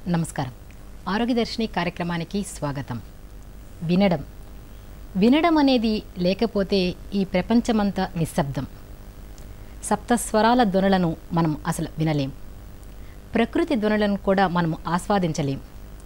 నమస్కారం ఆరోగ్యదర్శిని కార్యక్రమానికి స్వాగతం వినడం వినడం అనేది లేకపోతే ఈ ప్రపంచమంతా నిశ్శబ్దం సప్తస్వరాల ధ్వనులను మనం అసలు వినలేం ప్రకృతి ధ్వనులను కూడా మనం ఆస్వాదించలేం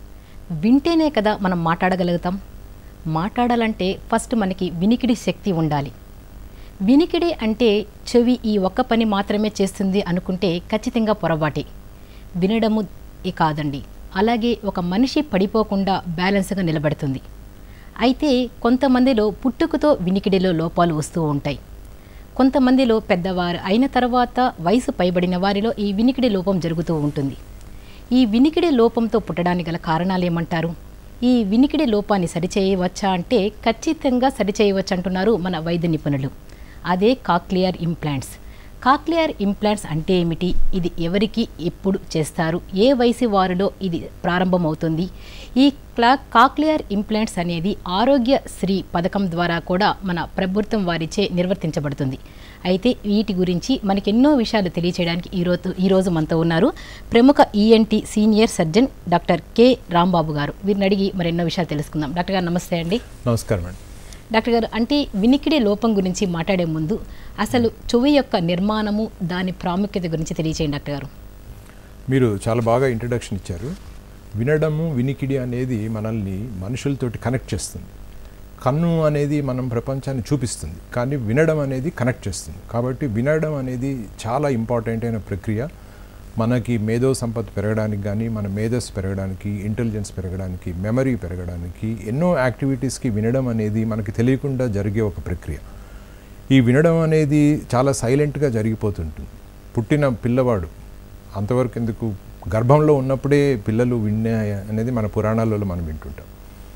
వింటేనే కదా మనం మాట్లాడగలుగుతాం మాట్లాడాలంటే ఫస్ట్ మనకి వినికిడి శక్తి ఉండాలి వినికిడి అంటే చెవి ఈ ఒక్క పని మాత్రమే చేస్తుంది అనుకుంటే ఖచ్చితంగా పొరపాటే వినడము ఈ కాదండి అలాగే ఒక మనిషి పడిపోకుండా బ్యాలెన్స్గా నిలబడుతుంది అయితే కొంతమందిలో పుట్టుకతో వినికిడిలో లోపాలు వస్తూ ఉంటాయి కొంతమందిలో పెద్దవారు అయిన తర్వాత వయసు పైబడిన వారిలో ఈ వినికిడి లోపం జరుగుతూ ఉంటుంది ఈ వినికిడి లోపంతో పుట్టడానికి గల కారణాలు ఏమంటారు ఈ వినికిడి లోపాన్ని సరిచేయవచ్చా అంటే ఖచ్చితంగా సరిచేయవచ్చు అంటున్నారు మన వైద్య నిపుణులు అదే కాక్లియర్ ఇంప్లాంట్స్ కాక్లియర్ ఇంప్లాంట్స్ అంటే ఏమిటి ఇది ఎవరికి ఎప్పుడు చేస్తారు ఏ వయసు వారిలో ఇది ప్రారంభమవుతుంది ఈ క్లా కాక్లియర్ ఇంప్లాంట్స్ అనేది ఆరోగ్య శ్రీ పథకం ద్వారా కూడా మన ప్రభుత్వం వారిచే నిర్వర్తించబడుతుంది అయితే వీటి గురించి మనకి ఎన్నో విషయాలు తెలియచేయడానికి ఈరోజు ఈరోజు మనతో ఉన్నారు ప్రముఖ ENT senior surgeon doctor K Rambabu గారు వీరిని అడిగి మరెన్నో విషయాలు తెలుసుకుందాం డాక్టర్ గారు నమస్తే అండి నమస్కారం అండి డాక్టర్ గారు అంటే వినికిడి లోపం గురించి మాట్లాడే ముందు అసలు చెవి యొక్క నిర్మాణము దాని ప్రాముఖ్యత గురించి తెలియచేయండి డాక్టర్ గారు మీరు చాలా బాగా ఇంట్రడక్షన్ ఇచ్చారు వినడము వినికిడి అనేది మనల్ని మనుషులతోటి కనెక్ట్ చేస్తుంది కన్ను అనేది మనం ప్రపంచాన్ని చూపిస్తుంది కానీ వినడం అనేది కనెక్ట్ చేస్తుంది కాబట్టి వినడం అనేది చాలా ఇంపార్టెంట్ అయిన ప్రక్రియ మనకి మేధో సంపత్తి పెరగడానికి కానీ మన మేధస్సు పెరగడానికి ఇంటెలిజెన్స్ పెరగడానికి మెమరీ పెరగడానికి ఎన్నో యాక్టివిటీస్కి వినడం అనేది మనకి తెలియకుండా జరిగే ఒక ప్రక్రియ ఈ వినడం అనేది చాలా సైలెంట్గా జరిగిపోతుంటుంది పుట్టిన పిల్లవాడు అంతవరకు ఎందుకు గర్భంలో ఉన్నప్పుడే పిల్లలు వినే అనేది మన పురాణాలలో మనం వింటుంటాం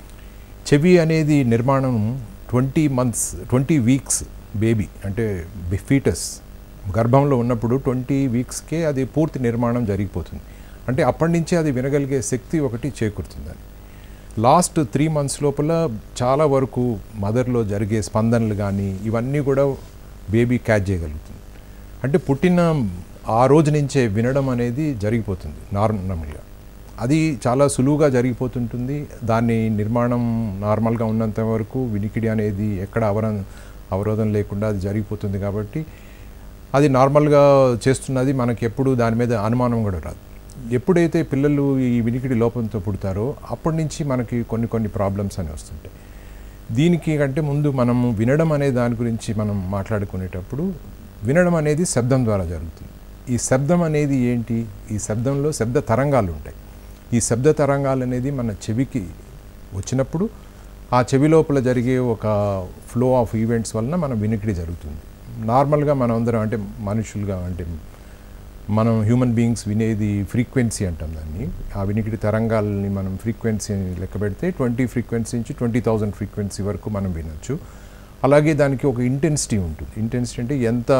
చెవి అనేది నిర్మాణం twenty months twenty weeks baby అంటే ఫీటస్ గర్భంలో ఉన్నప్పుడు ట్వంటీ వీక్స్కే అది పూర్తి నిర్మాణం జరిగిపోతుంది అంటే అప్పటి నుంచే అది వినగలిగే శక్తి ఒకటి చేకూరుతుందని లాస్ట్ త్రీ మంత్స్ లోపల చాలా వరకు మదర్లో జరిగే స్పందనలు కానీ ఇవన్నీ కూడా బేబీ క్యాచ్ చేయగలుగుతుంది అంటే పుట్టిన ఆ రోజు నుంచే వినడం అనేది జరిగిపోతుంది నార్మల్గా అది చాలా సులువుగా జరిగిపోతుంటుంది దాని నిర్మాణం నార్మల్గా ఉన్నంత వరకు వినికిడి అనేది ఎక్కడ అవర అవరోధం లేకుండా అది జరిగిపోతుంది కాబట్టి అది నార్మల్గా చేస్తున్నది మనకి ఎప్పుడు దాని మీద అనుమానం కూడా రాదు ఎప్పుడైతే పిల్లలు ఈ వినికిడి లోపంతో పుడతారో అప్పటి నుంచి మనకి కొన్ని కొన్ని ప్రాబ్లమ్స్ అని వస్తుంటాయి దీనికి కంటే ముందు మనము వినడం అనే దాని గురించి మనం మాట్లాడుకునేటప్పుడు వినడం అనేది శబ్దం ద్వారా జరుగుతుంది ఈ శబ్దం అనేది ఏంటి ఈ శబ్దంలో శబ్ద తరంగాలు ఉంటాయి ఈ శబ్ద తరంగాలు అనేది మన చెవికి వచ్చినప్పుడు ఆ చెవి లోపల జరిగే ఒక ఫ్లో ఆఫ్ ఈవెంట్స్ వలన మన వినికిడి జరుగుతుంది నార్మల్గా మనం అందరం అంటే మనుషులుగా అంటే మనం హ్యూమన్ బీయింగ్స్ వినేది ఫ్రీక్వెన్సీ అంటాం దాన్ని ఆ వినికిడి తరంగాలని మనం ఫ్రీక్వెన్సీ లెక్క పెడితే ట్వంటీ ఫ్రీక్వెన్సీ నుంచి ట్వంటీ థౌజండ్ ఫ్రీక్వెన్సీ వరకు మనం వినొచ్చు అలాగే దానికి ఒక ఇంటెన్సిటీ ఉంటుంది ఇంటెన్సిటీ అంటే ఎంత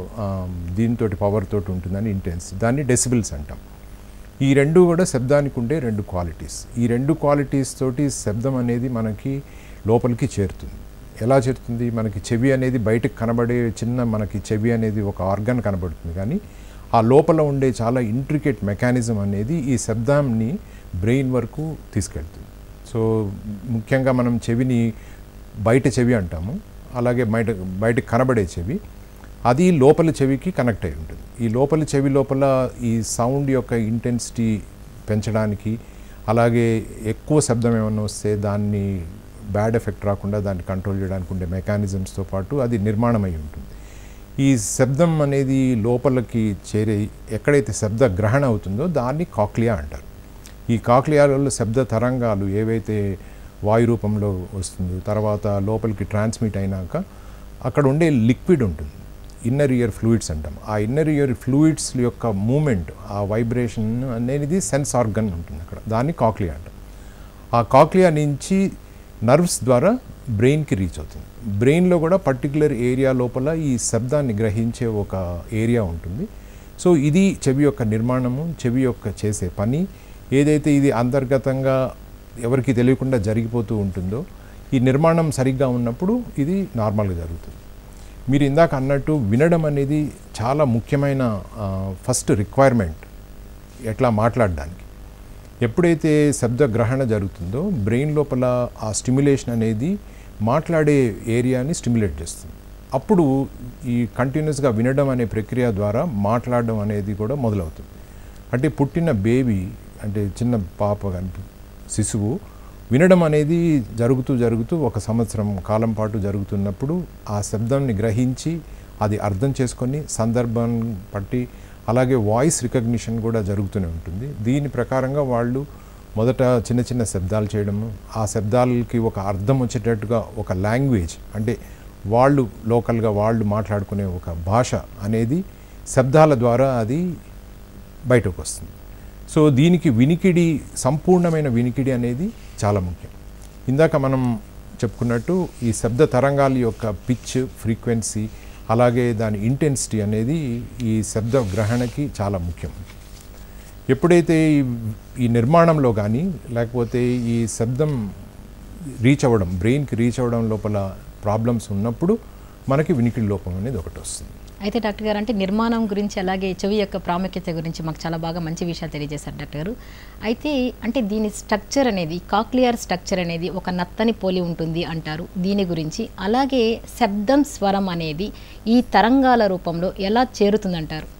దీంతో పవర్ తోటి ఉంటుందని ఇంటెన్సిటీ దాన్ని డెసిబిల్స్ అంటాం ఈ రెండు కూడా శబ్దానికి ఉండే రెండు క్వాలిటీస్ ఈ రెండు క్వాలిటీస్ తోటి శబ్దం అనేది మనకి లోపలికి చేరుతుంది ఎలా చేరుతుంది మనకి చెవి అనేది బయటకు కనబడే చిన్న మనకి చెవి అనేది ఒక ఆర్గన్ కనబడుతుంది కానీ ఆ లోపల ఉండే చాలా ఇంట్రికేట్ మెకానిజం అనేది ఈ శబ్దాన్ని బ్రెయిన్ వరకు తీసుకెళ్తుంది సో ముఖ్యంగా మనం చెవిని బయట చెవి అంటాము అలాగే బయట బయట కనబడే చెవి అది లోపల చెవికి కనెక్ట్ అయి ఉంటుంది ఈ లోపల చెవి లోపల ఈ సౌండ్ యొక్క ఇంటెన్సిటీ పెంచడానికి అలాగే ఎక్కువ శబ్దం ఏమైనా వస్తే దాన్ని బ్యాడ్ ఎఫెక్ట్ రాకుండా దాన్ని కంట్రోల్ చేయడానికి ఉండే మెకానిజమ్స్తో పాటు అది నిర్మాణం అయి ఉంటుంది ఈ శబ్దం అనేది లోపలికి చేరే ఎక్కడైతే శబ్ద గ్రహణ అవుతుందో దాన్ని కాక్లియా అంటారు ఈ కాక్లియాలలో శబ్ద తరంగాలు ఏవైతే వాయు రూపంలో వస్తుందో తర్వాత లోపలికి ట్రాన్స్మిట్ అయినాక అక్కడ ఉండే లిక్విడ్ ఉంటుంది ఇన్నర్ ఇయర్ ఫ్లూయిడ్స్ అంటాం ఆ ఇన్నర్ ఇయర్ ఫ్లూయిడ్స్ యొక్క మూమెంట్ ఆ వైబ్రేషన్ అనేది సెన్స్ ఆర్గన్ ఉంటుంది అక్కడ దాన్ని కాక్లియా అంటాం ఆ కాక్లియా నుంచి నర్వ్స్ ద్వారా బ్రెయిన్కి రీచ్ అవుతుంది బ్రెయిన్లో కూడా పర్టికులర్ ఏరియా లోపల ఈ శబ్దాన్ని గ్రహించే ఒక ఏరియా ఉంటుంది సో ఇది చెవి యొక్క నిర్మాణము చెవి యొక్క చేసే పని ఏదైతే ఇది అంతర్గతంగా ఎవరికి తెలియకుండా జరిగిపోతూ ఉంటుందో ఈ నిర్మాణం సరిగ్గా ఉన్నప్పుడు ఇది నార్మల్గా జరుగుతుంది మీరు ఇందాక అన్నట్టు వినడం అనేది చాలా ముఖ్యమైన ఫస్ట్ రిక్వైర్మెంట్ ఎట్లా మాట్లాడడానికి ఎప్పుడైతే శబ్ద గ్రహణ జరుగుతుందో బ్రెయిన్ లోపల ఆ స్టిమ్యులేషన్ అనేది మాట్లాడే ఏరియాని స్టిమ్యులేట్ చేస్తుంది అప్పుడు ఈ కంటిన్యూస్గా వినడం అనే ప్రక్రియ ద్వారా మాట్లాడడం అనేది కూడా మొదలవుతుంది అంటే పుట్టిన బేబీ అంటే చిన్న పాప కానీ శిశువు వినడం అనేది జరుగుతూ జరుగుతూ ఒక సంవత్సరం కాలం పాటు జరుగుతున్నప్పుడు ఆ శబ్దాన్ని గ్రహించి అది అర్థం చేసుకొని సందర్భం బట్టి అలాగే వాయిస్ రికగ్నిషన్ కూడా జరుగుతూనే ఉంటుంది దీని ప్రకారంగా వాళ్ళు మొదట చిన్న చిన్న శబ్దాలు చేయడము ఆ శబ్దాలకి ఒక అర్థం వచ్చేటట్టుగా ఒక లాంగ్వేజ్ అంటే వాళ్ళు లోకల్గా వాళ్ళు మాట్లాడుకునే ఒక భాష అనేది శబ్దాల ద్వారా అది బయటకు వస్తుంది సో దీనికి వినికిడి సంపూర్ణమైన వినికిడి అనేది చాలా ముఖ్యం ఇందాక మనం చెప్పుకున్నట్టు ఈ శబ్ద తరంగాల యొక్క పిచ్ ఫ్రీక్వెన్సీ అలాగే దాని ఇంటెన్సిటీ అనేది ఈ శబ్ద గ్రహణకి చాలా ముఖ్యం ఎప్పుడైతే ఈ- ఈ నిర్మాణంలో కానీ లేకపోతే ఈ శబ్దం రీచ్ అవ్వడం బ్రెయిన్కి రీచ్ అవ్వడం లోపల ప్రాబ్లమ్స్ ఉన్నప్పుడు మనకి వినికిడి లోపం అనేది ఒకటి వస్తుంది అయితే డాక్టర్ గారు అంటే నిర్మాణం గురించి అలాగే చెవి యొక్క ప్రాముఖ్యత గురించి మాకు చాలా బాగా మంచి విషయాలు తెలియజేశారు డాక్టర్ గారు అయితే అంటే దీని స్ట్రక్చర్ అనేది కాక్లియర్ స్ట్రక్చర్ అనేది ఒక నత్తని పోలి ఉంటుంది అంటారు దీని గురించి అలాగే శబ్దం స్వరం అనేది ఈ తరంగాల రూపంలో ఎలా చేరుతుందంటారు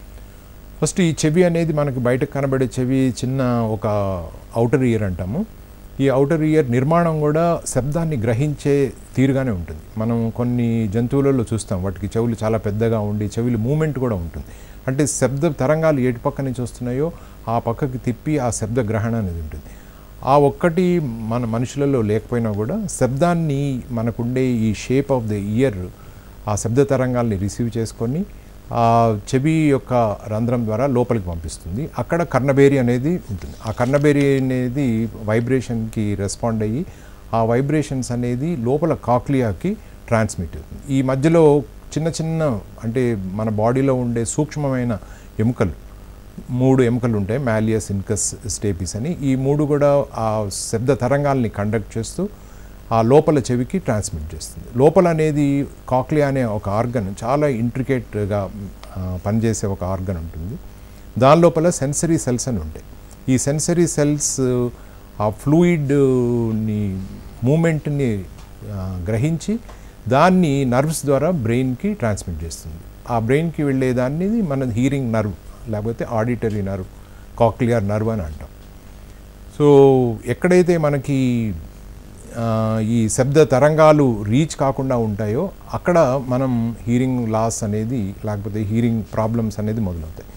ఫస్ట్ ఈ చెవి అనేది మనకి బయటకు కనబడే చెవి చిన్న ఒక అవుటర్ ఇయర్ అంటాము ఈ అవుటర్ ఇయర్ నిర్మాణం కూడా శబ్దాన్ని గ్రహించే తీరుగానే ఉంటుంది మనం కొన్ని జంతువులలో చూస్తాం వాటికి చెవులు చాలా పెద్దగా ఉండి చెవులు మూమెంట్ కూడా ఉంటుంది అంటే శబ్ద తరంగాలు ఏటు పక్క నుంచి వస్తున్నాయో ఆ పక్కకి తిప్పి ఆ శబ్ద గ్రహణ అనేది ఉంటుంది ఆ ఒక్కటి మన మనుషులలో లేకపోయినా కూడా శబ్దాన్ని మనకుండే ఈ షేప్ ఆఫ్ ద ఇయర్ ఆ శబ్ద తరంగాల్ని రిసీవ్ చేసుకొని ఆ చెవి యొక్క రంధ్రం ద్వారా లోపలికి పంపిస్తుంది అక్కడ కర్ణబేరి అనేది ఉంటుంది ఆ కర్ణబేరి అనేది వైబ్రేషన్కి రెస్పాండ్ అయ్యి ఆ వైబ్రేషన్స్ అనేది లోపల కాక్లియాకి ట్రాన్స్మిట్ అవుతుంది ఈ మధ్యలో చిన్న చిన్న అంటే మన బాడీలో ఉండే సూక్ష్మమైన ఎముకలు మూడు ఎముకలు ఉంటాయి మ్యాలియస్ ఇన్కస్ స్టేపిస్ అని ఈ మూడు కూడా ఆ శబ్ద తరంగాల్ని కండక్ట్ చేస్తూ ఆ లోపల చెవికి ట్రాన్స్మిట్ చేస్తుంది లోపల అనేది కాక్లియా అనే ఒక ఆర్గన్ చాలా ఇంట్రికేట్గా పనిచేసే ఒక ఆర్గన్ ఉంటుంది దాని లోపల సెన్సరీ సెల్స్ అని ఉంటాయి ఈ సెన్సరీ సెల్స్ ఆ ఫ్లూయిడ్ని మూమెంట్ని గ్రహించి దాన్ని నర్వ్స్ ద్వారా బ్రెయిన్కి ట్రాన్స్మిట్ చేస్తుంది ఆ బ్రెయిన్కి వెళ్ళేదాన్ని మన హీరింగ్ నర్వ్ లేకపోతే ఆడిటరీ నర్వ్ కాక్లియర్ నర్వ్ అని అంటాం సో ఎక్కడైతే మనకి ఆ, ఈ శబ్ద తరంగాలు రీచ్ కాకుండా ఉంటాయో అక్కడ మనం హీరింగ్ లాస్ అనేది లేకపోతే హీరింగ్ ప్రాబ్లమ్స్ అనేది మొదలవుతాయి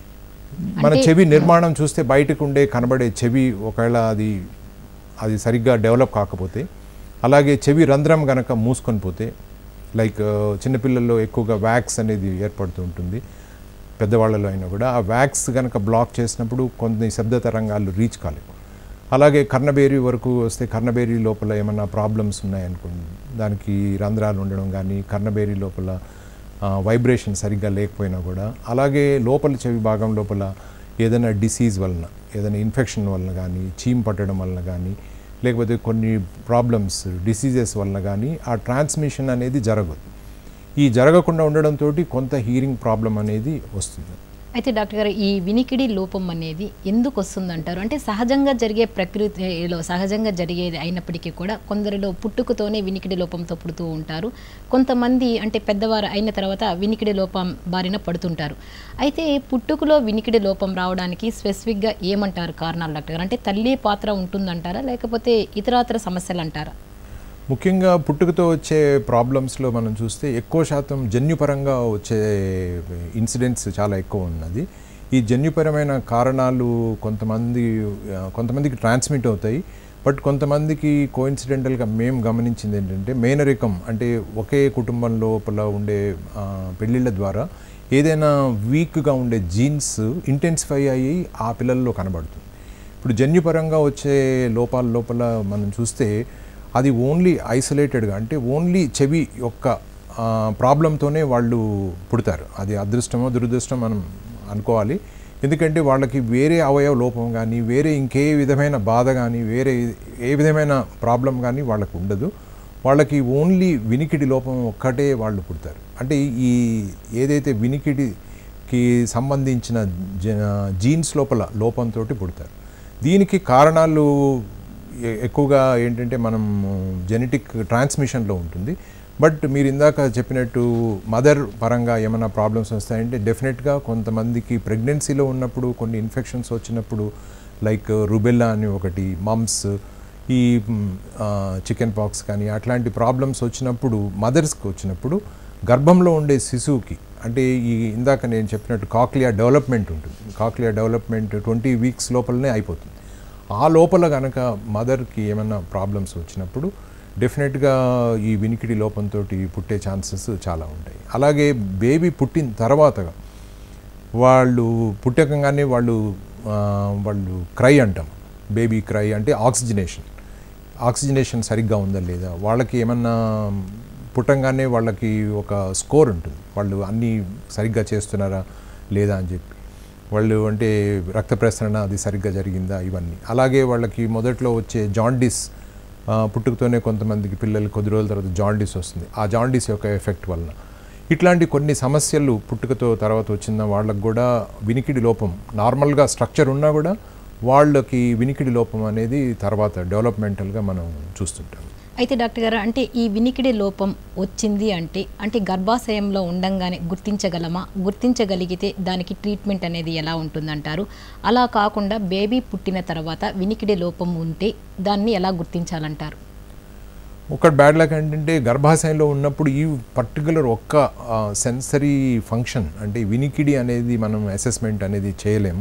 మన అంటే- చెవి నిర్మాణం చూస్తే బయటకు ఉండే కనబడే చెవి ఒకవేళ అది అది సరిగ్గా డెవలప్ కాకపోతే అలాగే చెవి రంధ్రం గనక మూసుకొని పోతే లైక్ చిన్నపిల్లల్లో ఎక్కువగా వ్యాక్స్ అనేది ఏర్పడుతూ ఉంటుంది పెద్దవాళ్ళలో అయినా కూడా ఆ వ్యాక్స్ కనుక బ్లాక్ చేసినప్పుడు కొన్ని శబ్ద తరంగాలు రీచ్ కాలేవు అలాగే కర్ణబేరి వరకు వస్తే కర్ణబేరి లోపల ఏమైనా ప్రాబ్లమ్స్ ఉన్నాయనుకోండి దానికి రంధ్రాలు ఉండడం కానీ కర్ణబేరి లోపల వైబ్రేషన్ సరిగ్గా లేకపోయినా కూడా అలాగే లోపల చెవి భాగం లోపల ఏదైనా డిసీజ్ వలన ఏదైనా ఇన్ఫెక్షన్ వలన కానీ చీమ్ పట్టడం వలన కానీ లేకపోతే కొన్ని ప్రాబ్లమ్స్ డిసీజెస్ వలన కానీ ఆ ట్రాన్స్మిషన్ అనేది జరగదు ఈ జరగకుండా ఉండడంతో కొంత హీరింగ్ ప్రాబ్లం అనేది వస్తుంది అయితే డాక్టర్ గారు ఈ వినికిడి లోపం అనేది ఎందుకు వస్తుందంటారు అంటే సహజంగా జరిగే ప్రకృతిలో సహజంగా జరిగేది అయినప్పటికీ కూడా కొందరిలో పుట్టుకతోనే వినికిడి లోపంతో పుడుతూ ఉంటారు కొంతమంది అంటే పెద్దవారు అయిన తర్వాత వినికిడి లోపం బారిన పడుతుంటారు అయితే పుట్టుకలో వినికిడి లోపం రావడానికి స్పెసిఫిక్గా ఏమంటారు కారణాలు డాక్టర్ గారు అంటే తల్లి పాత్ర ఉంటుందంటారా లేకపోతే ఇతరాతర సమస్యలు అంటారా ముఖ్యంగా పుట్టుకతో వచ్చే ప్రాబ్లమ్స్లో మనం చూస్తే ఎక్కువ శాతం జన్యుపరంగా వచ్చే ఇన్సిడెంట్స్ చాలా ఎక్కువ ఉన్నది ఈ జన్యుపరమైన కారణాలు కొంతమంది ఆ, కొంతమందికి ట్రాన్స్మిట్ అవుతాయి బట్ కొంతమందికి కోఇన్సిడెంటల్గా మేము గమనించింది ఏంటంటే మేనరికం అంటే ఒకే కుటుంబం లోపల ఉండే ఆ, పెళ్ళిళ్ళ ద్వారా ఏదైనా వీక్గా ఉండే జీన్స్ ఇంటెన్సిఫై అయ్యి ఆ పిల్లల్లో కనబడుతుంది ఇప్పుడు జన్యుపరంగా వచ్చే లోపాల లోపల మనం చూస్తే అది ఓన్లీ ఐసోలేటెడ్గా అంటే ఓన్లీ చెవి యొక్క ప్రాబ్లంతోనే వాళ్ళు పుడతారు అది అదృష్టమో దురదృష్టం మనం అనుకోవాలి ఎందుకంటే వాళ్ళకి వేరే అవయవ లోపం కానీ వేరే ఇంకే విధమైన బాధ కానీ వేరే ఏ విధమైన ప్రాబ్లం కానీ వాళ్ళకు ఉండదు వాళ్ళకి ఓన్లీ వినికిడి లోపం ఒక్కటే వాళ్ళు పుడతారు అంటే ఈ ఏదైతే వినికిడికి సంబంధించిన జ- జీన్స్ లోపల లోపంతో పుడతారు దీనికి కారణాలు ఎ- ఎక్కువగా ఏంటంటే మనం జెనెటిక్ ట్రాన్స్మిషన్లో ఉంటుంది బట్ మీరు ఇందాక చెప్పినట్టు మదర్ పరంగా ఏమైనా ప్రాబ్లమ్స్ వస్తాయంటే డెఫినెట్గా కొంతమందికి ప్రెగ్నెన్సీలో ఉన్నప్పుడు కొన్ని ఇన్ఫెక్షన్స్ వచ్చినప్పుడు లైక్ రుబెల్లా అని ఒకటి మమ్స్ ఈ చికెన్ పాక్స్ కానీ అట్లాంటి ప్రాబ్లమ్స్ వచ్చినప్పుడు మదర్స్కి వచ్చినప్పుడు గర్భంలో ఉండే శిశువుకి అంటే ఈ ఇందాక నేను చెప్పినట్టు కాక్లియా డెవలప్మెంట్ ఉంటుంది కాక్లియా డెవలప్మెంట్ ట్వంటీ వీక్స్ లోపలనే అయిపోతుంది ఆ లోపల కనుక మదర్కి ఏమైనా ప్రాబ్లమ్స్ వచ్చినప్పుడు డెఫినెట్గా ఈ వినికిడి లోపంతో పుట్టే ఛాన్సెస్ చాలా ఉంటాయి అలాగే బేబీ పుట్టిన తర్వాత వాళ్ళు పుట్టకంగానే వాళ్ళు ఆ, వాళ్ళు క్రై అంటాం బేబీ క్రై అంటే ఆక్సిజనేషన్ ఆక్సిజనేషన్ సరిగ్గా ఉందా లేదా వాళ్ళకి ఏమన్నా పుట్టంగానే వాళ్ళకి ఒక స్కోర్ ఉంటుంది వాళ్ళు అన్నీ సరిగ్గా చేస్తున్నారా లేదా అని చెప్పి వాళ్ళు అంటే రక్త ప్రసరణ అది సరిగ్గా జరిగిందా ఇవన్నీ అలాగే వాళ్ళకి మొదట్లో వచ్చే జాండీస్ ఆ, పుట్టుకతోనే కొంతమందికి పిల్లలు కొద్ది రోజుల తర్వాత జాండీస్ వస్తుంది ఆ జాండీస్ యొక్క ఎఫెక్ట్ వలన ఇట్లాంటి కొన్ని సమస్యలు పుట్టుకతో తర్వాత వచ్చిన వాళ్ళకి కూడా వినికిడి లోపం నార్మల్గా స్ట్రక్చర్ ఉన్నా కూడా వాళ్ళకి వినికిడి లోపం అనేది తర్వాత డెవలప్మెంటల్గా మనం చూస్తుంటాం అయితే డాక్టర్ గారు అంటే ఈ వినికిడి లోపం వచ్చింది అంటే అంటే గర్భాశయంలో ఉండంగానే గుర్తించగలమా గుర్తించగలిగితే దానికి ట్రీట్మెంట్ అనేది ఎలా ఉంటుందంటారు అలా కాకుండా బేబీ పుట్టిన తర్వాత వినికిడి లోపం ఉంటే దాన్ని ఎలా గుర్తించాలంటారు ఒకటి బ్యాడ్ లక్ ఏంటంటే గర్భాశయంలో ఉన్నప్పుడు ఈ పర్టికులర్ ఒక్క సెన్సరీ ఫంక్షన్ అంటే వినికిడి అనేది మనం అసెస్మెంట్ అనేది చేయలేము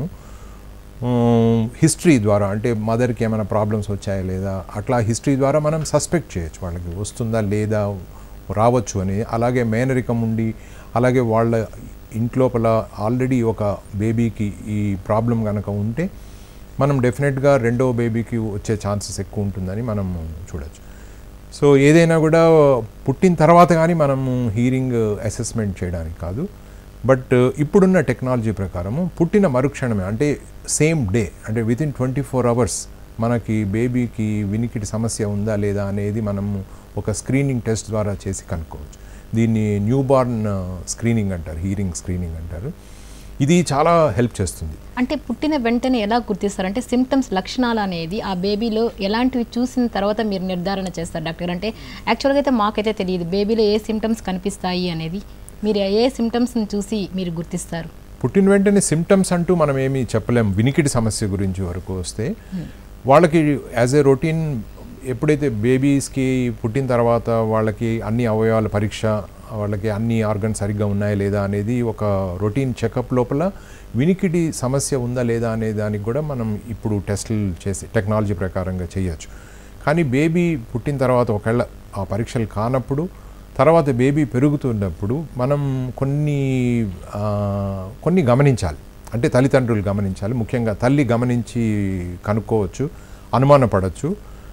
హిస్టరీ ద్వారా అంటే మదర్కి ఏమైనా ప్రాబ్లమ్స్ వచ్చాయా లేదా అట్లా హిస్టరీ ద్వారా మనం సస్పెక్ట్ చేయొచ్చు వాళ్ళకి వస్తుందా లేదా రావచ్చు అని అలాగే మేనరికం ఉండి అలాగే వాళ్ళ ఇంట్లోపల ఆల్రెడీ ఒక బేబీకి ఈ ప్రాబ్లం కనుక ఉంటే మనం డెఫినెట్గా రెండో బేబీకి వచ్చే ఛాన్సెస్ ఎక్కువ ఉంటుందని మనం చూడొచ్చు సో ఏదైనా కూడా పుట్టిన తర్వాత కానీ మనము హీరింగ్ అసెస్మెంట్ చేయడానికి కాదు బట్ ఇప్పుడున్న టెక్నాలజీ ప్రకారము పుట్టిన మరుక్షణమే అంటే సేమ్ డే అంటే within twenty four hours మనకి బేబీకి వినికిడి సమస్య ఉందా లేదా అనేది మనము ఒక స్క్రీనింగ్ టెస్ట్ ద్వారా చేసి కనుక్కోవచ్చు దీన్ని న్యూ బార్న్ స్క్రీనింగ్ అంటారు హీరింగ్ స్క్రీనింగ్ అంటారు ఇది చాలా హెల్ప్ చేస్తుంది అంటే పుట్టిన వెంటనే ఎలా గుర్తిస్తారు అంటే సిమ్టమ్స్ లక్షణాలు అనేది ఆ బేబీలో ఎలాంటివి చూసిన తర్వాత మీరు నిర్ధారణ చేస్తారు డాక్టర్ అంటే యాక్చువల్గా అయితే మాకైతే తెలియదు బేబీలో ఏ సిమ్టమ్స్ కనిపిస్తాయి అనేది మీరు ఏ సిమ్టమ్స్ని చూసి మీరు గుర్తిస్తారు పుట్టిన వెంటనే సిమ్టమ్స్ అంటూ మనం ఏమీ చెప్పలేం వినికిడి సమస్య గురించి వరకు వస్తే వాళ్ళకి యాజ్ ఏ రొటీన్ ఎప్పుడైతే బేబీస్కి పుట్టిన తర్వాత వాళ్ళకి అన్ని అవయవాల పరీక్ష వాళ్ళకి అన్ని ఆర్గన్స్ సరిగ్గా ఉన్నాయా లేదా అనేది ఒక రొటీన్ చెకప్ లోపల వినికిడి సమస్య ఉందా లేదా అనే దానికి కూడా మనం ఇప్పుడు టెస్టులు చేసి టెక్నాలజీ ప్రకారంగా చేయొచ్చు కానీ బేబీ పుట్టిన తర్వాత ఒకవేళ ఆ పరీక్షలు కానప్పుడు తర్వాత బేబీ పెరుగుతున్నప్పుడు మనం కొన్ని ఆ, కొన్ని గమనించాలి అంటే తల్లిదండ్రులు గమనించాలి ముఖ్యంగా తల్లి గమనించి కనుక్కోవచ్చు అనుమానపడవచ్చు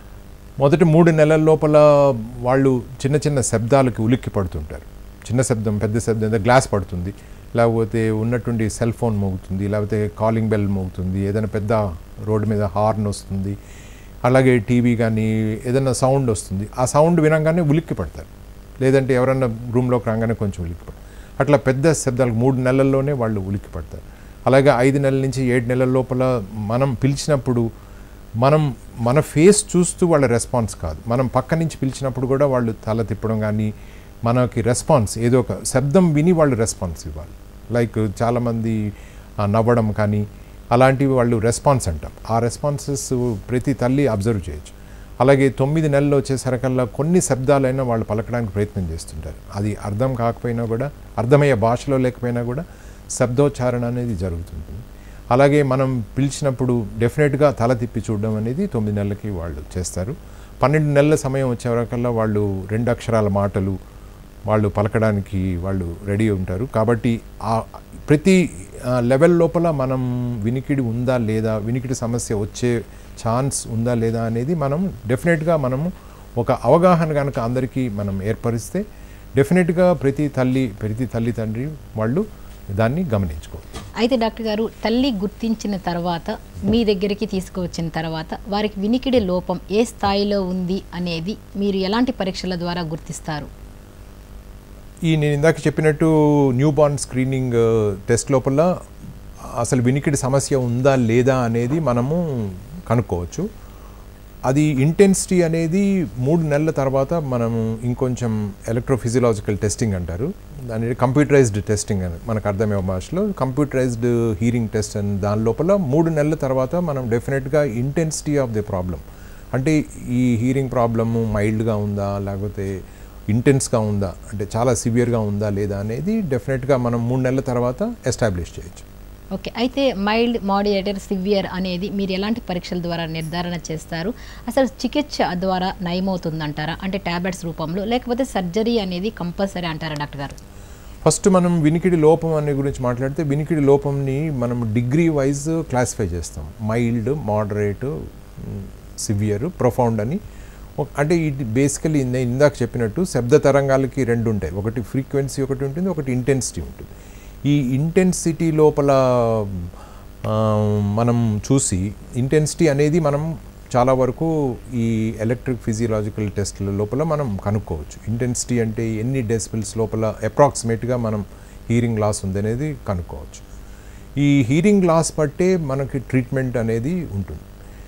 మొదటి మూడు నెలల లోపల వాళ్ళు చిన్న చిన్న శబ్దాలకి ఉలిక్కి పడుతుంటారు చిన్న శబ్దం పెద్ద శబ్దం ఏదో గ్లాస్ పడుతుంది లేకపోతే ఉన్నటువంటి సెల్ ఫోన్ మోగుతుంది లేకపోతే కాలింగ్ బెల్ మోగుతుంది ఏదైనా పెద్ద రోడ్డు మీద హార్న్ వస్తుంది అలాగే టీవీ కానీ ఏదైనా సౌండ్ వస్తుంది ఆ సౌండ్ వినంగానే ఉలిక్కి పడతారు లేదంటే ఎవరన్నా రూమ్లోకి రాగానే కొంచెం ఉలిక్కి పడతారు అట్లా పెద్ద శబ్దాలు మూడు నెలల్లోనే వాళ్ళు ఉలిక్కి పడతారు అలాగే ఐదు నెలల నుంచి ఏడు నెలల లోపల మనం పిలిచినప్పుడు మనం మన ఫేస్ చూస్తూ వాళ్ళ రెస్పాన్స్ కాదు మనం పక్క నుంచి పిలిచినప్పుడు కూడా వాళ్ళు తల తిప్పడం కానీ మనకి రెస్పాన్స్ ఏదో ఒక శబ్దం విని వాళ్ళు రెస్పాన్స్ ఇవ్వాలి లైక్ చాలామంది ఆ, నవ్వడం కానీ అలాంటివి వాళ్ళు రెస్పాన్స్ అంటాం ఆ రెస్పాన్సెస్ ప్రతి తల్లి అబ్జర్వ్ చేయొచ్చు అలాగే తొమ్మిది నెలలు వచ్చేసరికల్లా కొన్ని శబ్దాలైనా వాళ్ళు పలకడానికి ప్రయత్నం చేస్తుంటారు అది అర్థం కాకపోయినా కూడా అర్థమయ్యే భాషలో లేకపోయినా కూడా శబ్దోచ్చారణ అనేది జరుగుతుంటుంది అలాగే మనం పిలిచినప్పుడు డెఫినెట్గా తల తిప్పి చూడడం అనేది తొమ్మిది నెలలకి వాళ్ళు చేస్తారు పన్నెండు నెలల సమయం వచ్చే వరకల్లా వాళ్ళు రెండు అక్షరాల మాటలు వాళ్ళు పలకడానికి వాళ్ళు రెడీ ఉంటారు కాబట్టి ఆ ప్రతి ఆ, లెవెల్ లోపల మనం వినికిడి ఉందా లేదా వినికిడి సమస్య వచ్చే ఛాన్స్ ఉందా లేదా అనేది మనం డెఫినెట్గా మనము ఒక అవగాహన కనుక అందరికీ మనం ఏర్పరిస్తే డెఫినెట్గా ప్రతి తల్లి ప్రతి తల్లి తండ్రి వాళ్ళు దాన్ని గమనించుకోవాలి అయితే డాక్టర్ గారు తల్లి గుర్తించిన తర్వాత మీ దగ్గరికి తీసుకువచ్చిన తర్వాత వారికి వినికిడి లోపం ఏ స్థాయిలో ఉంది అనేది మీరు ఎలాంటి పరీక్షల ద్వారా గుర్తిస్తారు ఈ నేను ఇందాక చెప్పినట్టు న్యూ బార్న్ స్క్రీనింగ్ టెస్ట్ లోపల అసలు వినికిడి సమస్య ఉందా లేదా అనేది మనము కనుక్కోవచ్చు అది ఇంటెన్సిటీ అనేది మూడు నెలల తర్వాత మనము ఇంకొంచెం ఎలక్ట్రోఫిజియలాజికల్ టెస్టింగ్ అంటారు దాని కంప్యూటరైజ్డ్ టెస్టింగ్ అని మనకు అర్థమయ్యే భాషలో కంప్యూటరైజ్డ్ హీరింగ్ టెస్ట్ అని దాని లోపల మూడు నెలల తర్వాత మనం డెఫినెట్గా ఇంటెన్సిటీ ఆఫ్ ది ప్రాబ్లం అంటే ఈ హీరింగ్ ప్రాబ్లము మైల్డ్గా ఉందా లేకపోతే ఇంటెన్స్గా ఉందా అంటే చాలా సివియర్గా ఉందా లేదా అనేది డెఫినెట్గా మనం మూడు నెలల తర్వాత ఎస్టాబ్లిష్ చేయొచ్చు ఓకే అయితే మైల్డ్ మోడియేటర్ సివియర్ అనేది మీరు ఎలాంటి పరీక్షల ద్వారా నిర్ధారణ చేస్తారు అసలు చికిత్స ద్వారా నయమవుతుందంటారా అంటే టాబ్లెట్స్ రూపంలో లేకపోతే సర్జరీ అనేది కంపల్సరీ అంటారా డాక్టర్ గారు ఫస్ట్ మనం వినికిడి లోపం అనే గురించి మాట్లాడితే వినికిడి లోపంని మనం డిగ్రీ వైజ్ క్లాసిఫై చేస్తాం మైల్డ్ మోడరేట్ సివియర్ ప్రొఫౌండ్ అని ఒక- అంటే ఇది బేసికలీ నేను ఇందాక చెప్పినట్టు శబ్ద తరంగాలకి రెండు ఉంటాయి ఒకటి ఫ్రీక్వెన్సీ ఒకటి ఉంటుంది ఒకటి ఇంటెన్సిటీ ఉంటుంది ఈ ఇంటెన్సిటీ లోపల ఆ, మనం చూసి ఇంటెన్సిటీ అనేది మనం చాలా వరకు ఈ ఎలక్ట్రిక్ ఫిజియలాజికల్ టెస్ట్ల లోపల మనం కనుక్కోవచ్చు ఇంటెన్సిటీ అంటే ఎన్ని డెసిబిల్స్ లోపల అప్రాక్సిమేట్గా మనం హీరింగ్ లాస్ ఉందనేది కనుక్కోవచ్చు ఈ హీరింగ్ లాస్ బట్టే మనకి ట్రీట్మెంట్ అనేది ఉంటుంది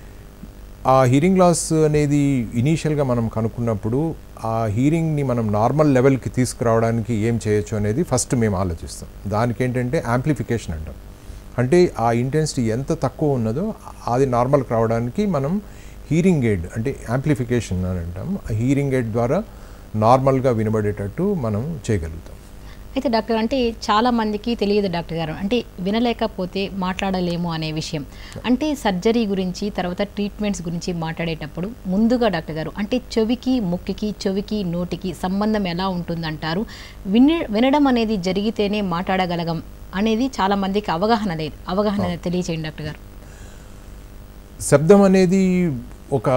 ఆ హీరింగ్ లాస్ అనేది ఇనీషియల్గా మనం కనుక్కున్నప్పుడు ఆ హీరింగ్ని మనం నార్మల్ లెవెల్కి తీసుకురావడానికి ఏం చేయొచ్చు అనేది ఫస్ట్ మేము ఆలోచిస్తాం దానికి ఏంటంటే యాంప్లిఫికేషన్ అంటాం అంటే ఆ ఇంటెన్సిటీ ఎంత తక్కువ ఉన్నదో అది నార్మల్కి రావడానికి మనం హీరింగ్ ఎయిడ్ అంటే యాంప్లిఫికేషన్ అని అంటాం ఆ హీరింగ్ ఎయిడ్ ద్వారా నార్మల్గా వినబడేటట్టు మనం చేయగలుగుతాం అయితే డాక్టర్ అంటే చాలా మందికి తెలియదు డాక్టర్ గారు అంటే వినలేకపోతే మాట్లాడలేము అనే విషయం అంటే సర్జరీ గురించి తర్వాత ట్రీట్మెంట్స్ గురించి మాట్లాడేటప్పుడు ముందుగా డాక్టర్ గారు అంటే చెవికి ముక్కికి చెవికి నోటికి సంబంధం ఎలా ఉంటుందంటారు విని వినడం అనేది జరిగితేనే మాట్లాడగలగం అనేది చాలా మందికి అవగాహన లేదు అవగాహన తెలియచేయండి డాక్టర్ గారు శబ్దం అనేది ఒక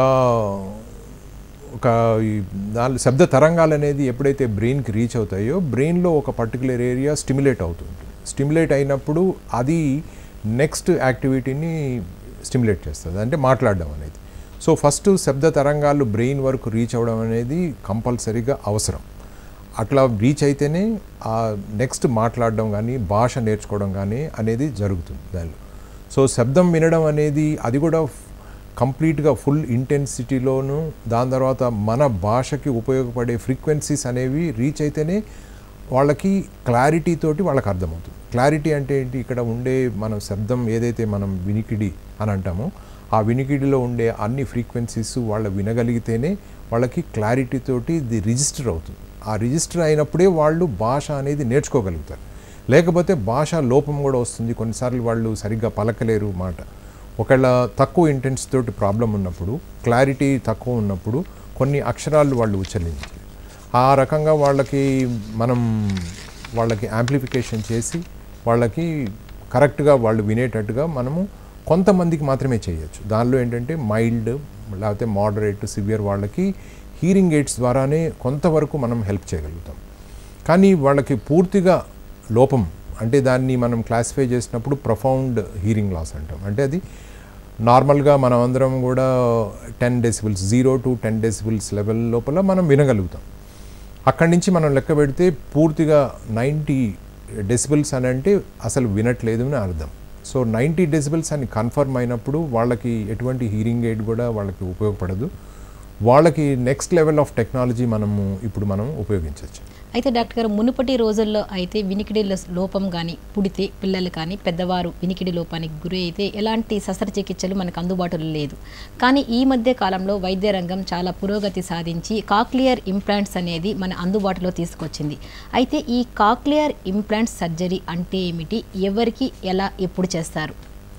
ఒక ఈ దాని శబ్ద తరంగాలు అనేది ఎప్పుడైతే బ్రెయిన్కి రీచ్ అవుతాయో బ్రెయిన్లో ఒక పర్టికులర్ ఏరియా స్టిమ్యులేట్ అవుతుంది స్టిమ్యులేట్ అయినప్పుడు అది నెక్స్ట్ యాక్టివిటీని స్టిమ్యులేట్ చేస్తుంది అంటే మాట్లాడడం అనేది సో ఫస్ట్ శబ్ద తరంగాలు బ్రెయిన్ వరకు రీచ్ అవ్వడం అనేది కంపల్సరీగా అవసరం అట్లా రీచ్ అయితేనే ఆ నెక్స్ట్ మాట్లాడడం కానీ భాష నేర్చుకోవడం కానీ అనేది జరుగుతుంది దానిలో సో శబ్దం వినడం అనేది అది కూడా కంప్లీట్గా ఫుల్ ఇంటెన్సిటీలోను దాని తర్వాత మన భాషకి ఉపయోగపడే ఫ్రీక్వెన్సీస్ అనేవి రీచ్ అయితేనే వాళ్ళకి క్లారిటీ తోటి వాళ్ళకి అర్థమవుతుంది క్లారిటీ అంటే ఏంటి ఇక్కడ ఉండే మన శబ్దం ఏదైతే మనం వినికిడి అని అంటామో ఆ వినికిడిలో ఉండే అన్ని ఫ్రీక్వెన్సీస్ వాళ్ళు వినగలిగితేనే వాళ్ళకి క్లారిటీ తోటి ఇది రిజిస్టర్ అవుతుంది ఆ రిజిస్టర్ అయినప్పుడే వాళ్ళు భాష అనేది నేర్చుకోగలుగుతారు లేకపోతే భాష లోపం కూడా వస్తుంది కొన్నిసార్లు వాళ్ళు సరిగ్గా పలకలేరు మాట ఒకవేళ తక్కువ ఇంటెన్స్ తోటి ప్రాబ్లం ఉన్నప్పుడు క్లారిటీ తక్కువ ఉన్నప్పుడు కొన్ని అక్షరాలు వాళ్ళు ఉచ్చరించారు ఆ రకంగా వాళ్ళకి మనం వాళ్ళకి యాంప్లిఫికేషన్ చేసి వాళ్ళకి కరెక్ట్గా వాళ్ళు వినేటట్టుగా మనము కొంతమందికి మాత్రమే చేయొచ్చు దానిలో ఏంటంటే మైల్డ్ లేకపోతే మోడరేట్ సివియర్ వాళ్ళకి హీరింగ్ ఎయిడ్స్ ద్వారానే కొంతవరకు మనం హెల్ప్ చేయగలుగుతాం కానీ వాళ్ళకి పూర్తిగా లోపం అంటే దాన్ని మనం క్లాసిఫై చేసినప్పుడు ప్రొఫౌండ్ హీరింగ్ లాస్ అంటాం అంటే అది నార్మల్గా మనం అందరం కూడా ten decibels zero to ten decibels level లోపల మనం వినగలుగుతాం అక్కడి నుంచి మనం లెక్క పెడితే పూర్తిగా నైంటీ డెసిబుల్స్ అని అంటే అసలు వినట్లేదు అని అర్థం సో నైంటీ డెసిబుల్స్ అని కన్ఫర్మ్ అయినప్పుడు వాళ్ళకి ఎటువంటి హీరింగ్ ఎయిడ్ కూడా వాళ్ళకి ఉపయోగపడదు వాళ్ళకి నెక్స్ట్ లెవెల్ ఆఫ్ టెక్నాలజీ మనము ఇప్పుడు మనం ఉపయోగించవచ్చు అయితే డాక్టర్ గారు మునుపటి రోజుల్లో అయితే వినికిడి లో- లోపం కానీ పుడితే పిల్లలు కానీ పెద్దవారు వినికిడి లోపానికి గురి అయితే ఎలాంటి శస్త్రచికిత్సలు మనకు అందుబాటులో లేదు కానీ ఈ మధ్య కాలంలో వైద్య రంగం చాలా పురోగతి సాధించి కాక్లియర్ ఇంప్లాంట్స్ అనేది మన అందుబాటులో తీసుకొచ్చింది అయితే ఈ కాక్లియర్ ఇంప్లాంట్ సర్జరీ అంటే ఏమిటి ఎవరికి ఎలా ఎప్పుడు చేస్తారు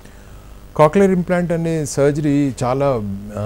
కాక్లియర్ ఇంప్లాంట్ అనే సర్జరీ చాలా ఆ,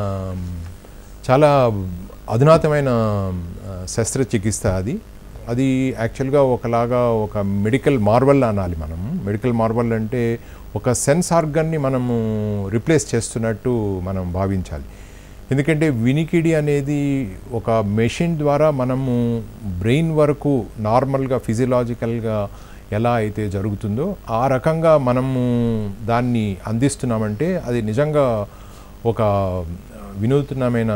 చాలా అధునాతమైన ఆ, శస్త్రచికిత్స అది అది యాక్చువల్గా ఒకలాగా ఒక మెడికల్ మార్వల్ అనాలి మనం మెడికల్ మార్వల్ అంటే ఒక సెన్స్ ఆర్గన్ని మనము రిప్లేస్ చేస్తున్నట్టు మనం భావించాలి ఎందుకంటే వినికిడి అనేది ఒక మెషిన్ ద్వారా మనము బ్రెయిన్ వరకు నార్మల్గా ఫిజియలాజికల్గా ఎలా అయితే జరుగుతుందో ఆ రకంగా మనము దాన్ని అందిస్తున్నామంటే అది నిజంగా ఒక వినూత్నమైన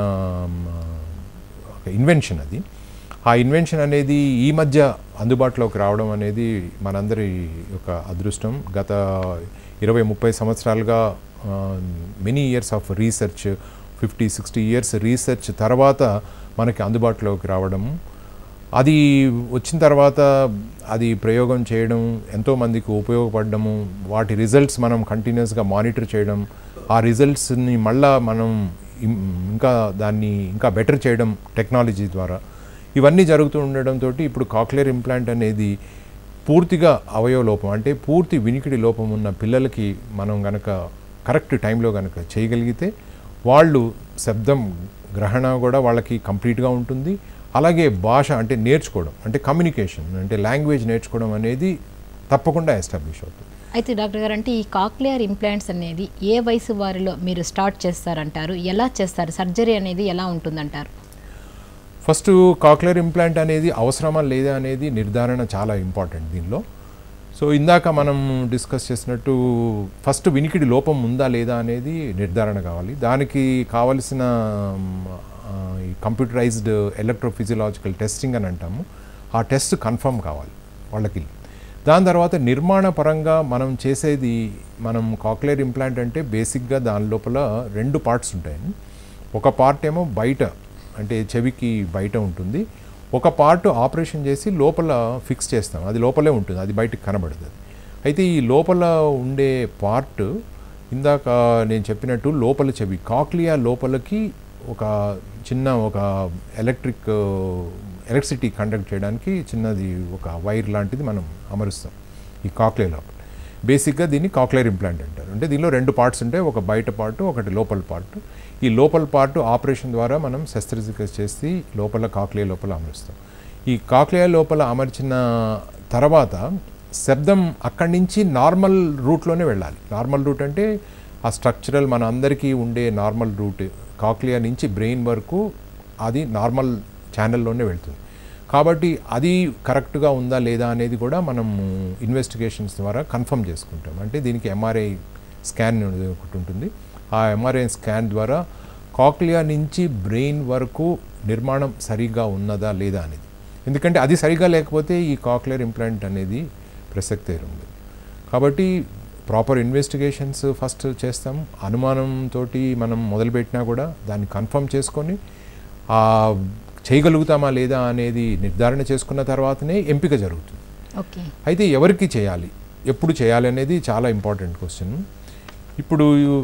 ఒక ఇన్వెన్షన్ అది ఆ ఇన్వెన్షన్ అనేది ఈ మధ్య అందుబాటులోకి రావడం అనేది మనందరి యొక్క అదృష్టం గత ఇరవై ముప్పై సంవత్సరాలుగా many years of research fifty sixty years research తర్వాత మనకి అందుబాటులోకి రావడము అది వచ్చిన తర్వాత అది ప్రయోగం చేయడం ఎంతోమందికి ఉపయోగపడడము వాటి రిజల్ట్స్ మనం కంటిన్యూస్గా మానిటర్ చేయడం ఆ రిజల్ట్స్ని మళ్ళా మనం ఇం- ఇంకా దాన్ని ఇంకా బెటర్ చేయడం టెక్నాలజీ ద్వారా ఇవన్నీ జరుగుతూ ఉండడంతో ఇప్పుడు కాక్లియర్ ఇంప్లాంట్ అనేది పూర్తిగా అవయవ లోపం అంటే పూర్తి వినికిడి లోపం ఉన్న పిల్లలకి మనం గనక కరెక్ట్ టైంలో గనక చేయగలిగితే వాళ్ళు శబ్దం గ్రహణ కూడా వాళ్ళకి కంప్లీట్గా ఉంటుంది అలాగే భాష అంటే నేర్చుకోవడం అంటే కమ్యూనికేషన్ అంటే లాంగ్వేజ్ నేర్చుకోవడం అనేది తప్పకుండా ఎస్టాబ్లిష్ అవుతుంది అయితే డాక్టర్ గారు అంటే ఈ కాక్లియర్ ఇంప్లాంట్స్ అనేది ఏ వయసు వారిలో మీరు స్టార్ట్ చేస్తారంటారు ఎలా చేస్తారు సర్జరీ అనేది ఎలా ఉంటుందంటారు ఫస్ట్ కాక్లియర్ ఇంప్లాంట్ అనేది అవసరమా లేదా అనేది నిర్ధారణ చాలా ఇంపార్టెంట్ దీనిలో సో ఇందాక మనం డిస్కస్ చేసినట్టు ఫస్ట్ వినికిడి లోపం ఉందా లేదా అనేది నిర్ధారణ కావాలి దానికి కావలసిన ఆ, ఈ కంప్యూటరైజ్డ్ ఎలక్ట్రోఫిజియలాజికల్ టెస్టింగ్ అని అంటాము ఆ టెస్ట్ కన్ఫర్మ్ కావాలి వాళ్ళకి దాని తర్వాత నిర్మాణ పరంగా మనం చేసేది మనం కాక్లియర్ ఇంప్లాంట్ అంటే బేసిక్గా దాని లోపల రెండు పార్ట్స్ ఉంటాయి ఒక పార్ట్ ఏమో బయట అంటే చెవికి బయట ఉంటుంది ఒక పార్ట్ ఆపరేషన్ చేసి లోపల ఫిక్స్ చేస్తాం అది లోపలే ఉంటుంది అది బయటకు కనబడదు అది. అయితే ఈ లోపల ఉండే పార్ట్ ఇందాక నేను చెప్పినట్టు లోపల చెవి కాక్లియా లోపలికి ఒక చిన్న ఒక ఎలక్ట్రిక్ ఎలక్ట్రిసిటీ కండక్ట్ చేయడానికి చిన్నది ఒక వైర్ లాంటిది మనం అమరుస్తాం ఈ కాక్లియా లోపల బేసిక్గా దీన్ని కాక్లియర్ ఇంప్లాంట్ అంటారు అంటే దీనిలో రెండు పార్ట్స్ ఉంటాయి ఒక బయట పార్ట్ ఒకటి లోపల పార్ట్ ఈ లోపల పార్ట్ ఆపరేషన్ ద్వారా మనం శస్త్రచికిత్స చేసి లోపల కాక్లియా లోపల అమరుస్తాం ఈ కాక్లియా లోపల అమర్చిన తర్వాత శబ్దం అక్కడి నుంచి నార్మల్ రూట్లోనే వెళ్ళాలి నార్మల్ రూట్ అంటే ఆ స్ట్రక్చరల్ మన అందరికీ ఉండే నార్మల్ రూట్ కాక్లియా నుంచి బ్రెయిన్ వరకు అది నార్మల్ ఛానల్లోనే వెళ్తుంది కాబట్టి అది కరెక్ట్గా ఉందా లేదా అనేది కూడా మనం ఇన్వెస్టిగేషన్స్ ద్వారా కన్ఫర్మ్ చేసుకుంటాం అంటే దీనికి ఎంఆర్ఐ స్కాన్ అనేది ఒకటి ఉంటుంది ఆ ఎంఆర్ఐ స్కాన్ ద్వారా కాక్లియా నుంచి బ్రెయిన్ వరకు నిర్మాణం సరిగా ఉన్నదా లేదా అనేది ఎందుకంటే అది సరిగా లేకపోతే ఈ కాక్లియర్ ఇంప్లాంట్ అనేది ప్రసక్తే ఉంది కాబట్టి ప్రాపర్ ఇన్వెస్టిగేషన్స్ ఫస్ట్ చేస్తాం అనుమానంతో మనం మొదలుపెట్టినా కూడా దాన్ని కన్ఫర్మ్ చేసుకొని ఆ చేయగలుగుతామా లేదా అనేది నిర్ధారణ చేసుకున్న తర్వాతనే ఎంపిక జరుగుతుంది ఓకే అయితే ఎవరికి చేయాలి ఎప్పుడు చేయాలి అనేది చాలా ఇంపార్టెంట్ క్వశ్చన్ ఇప్పుడు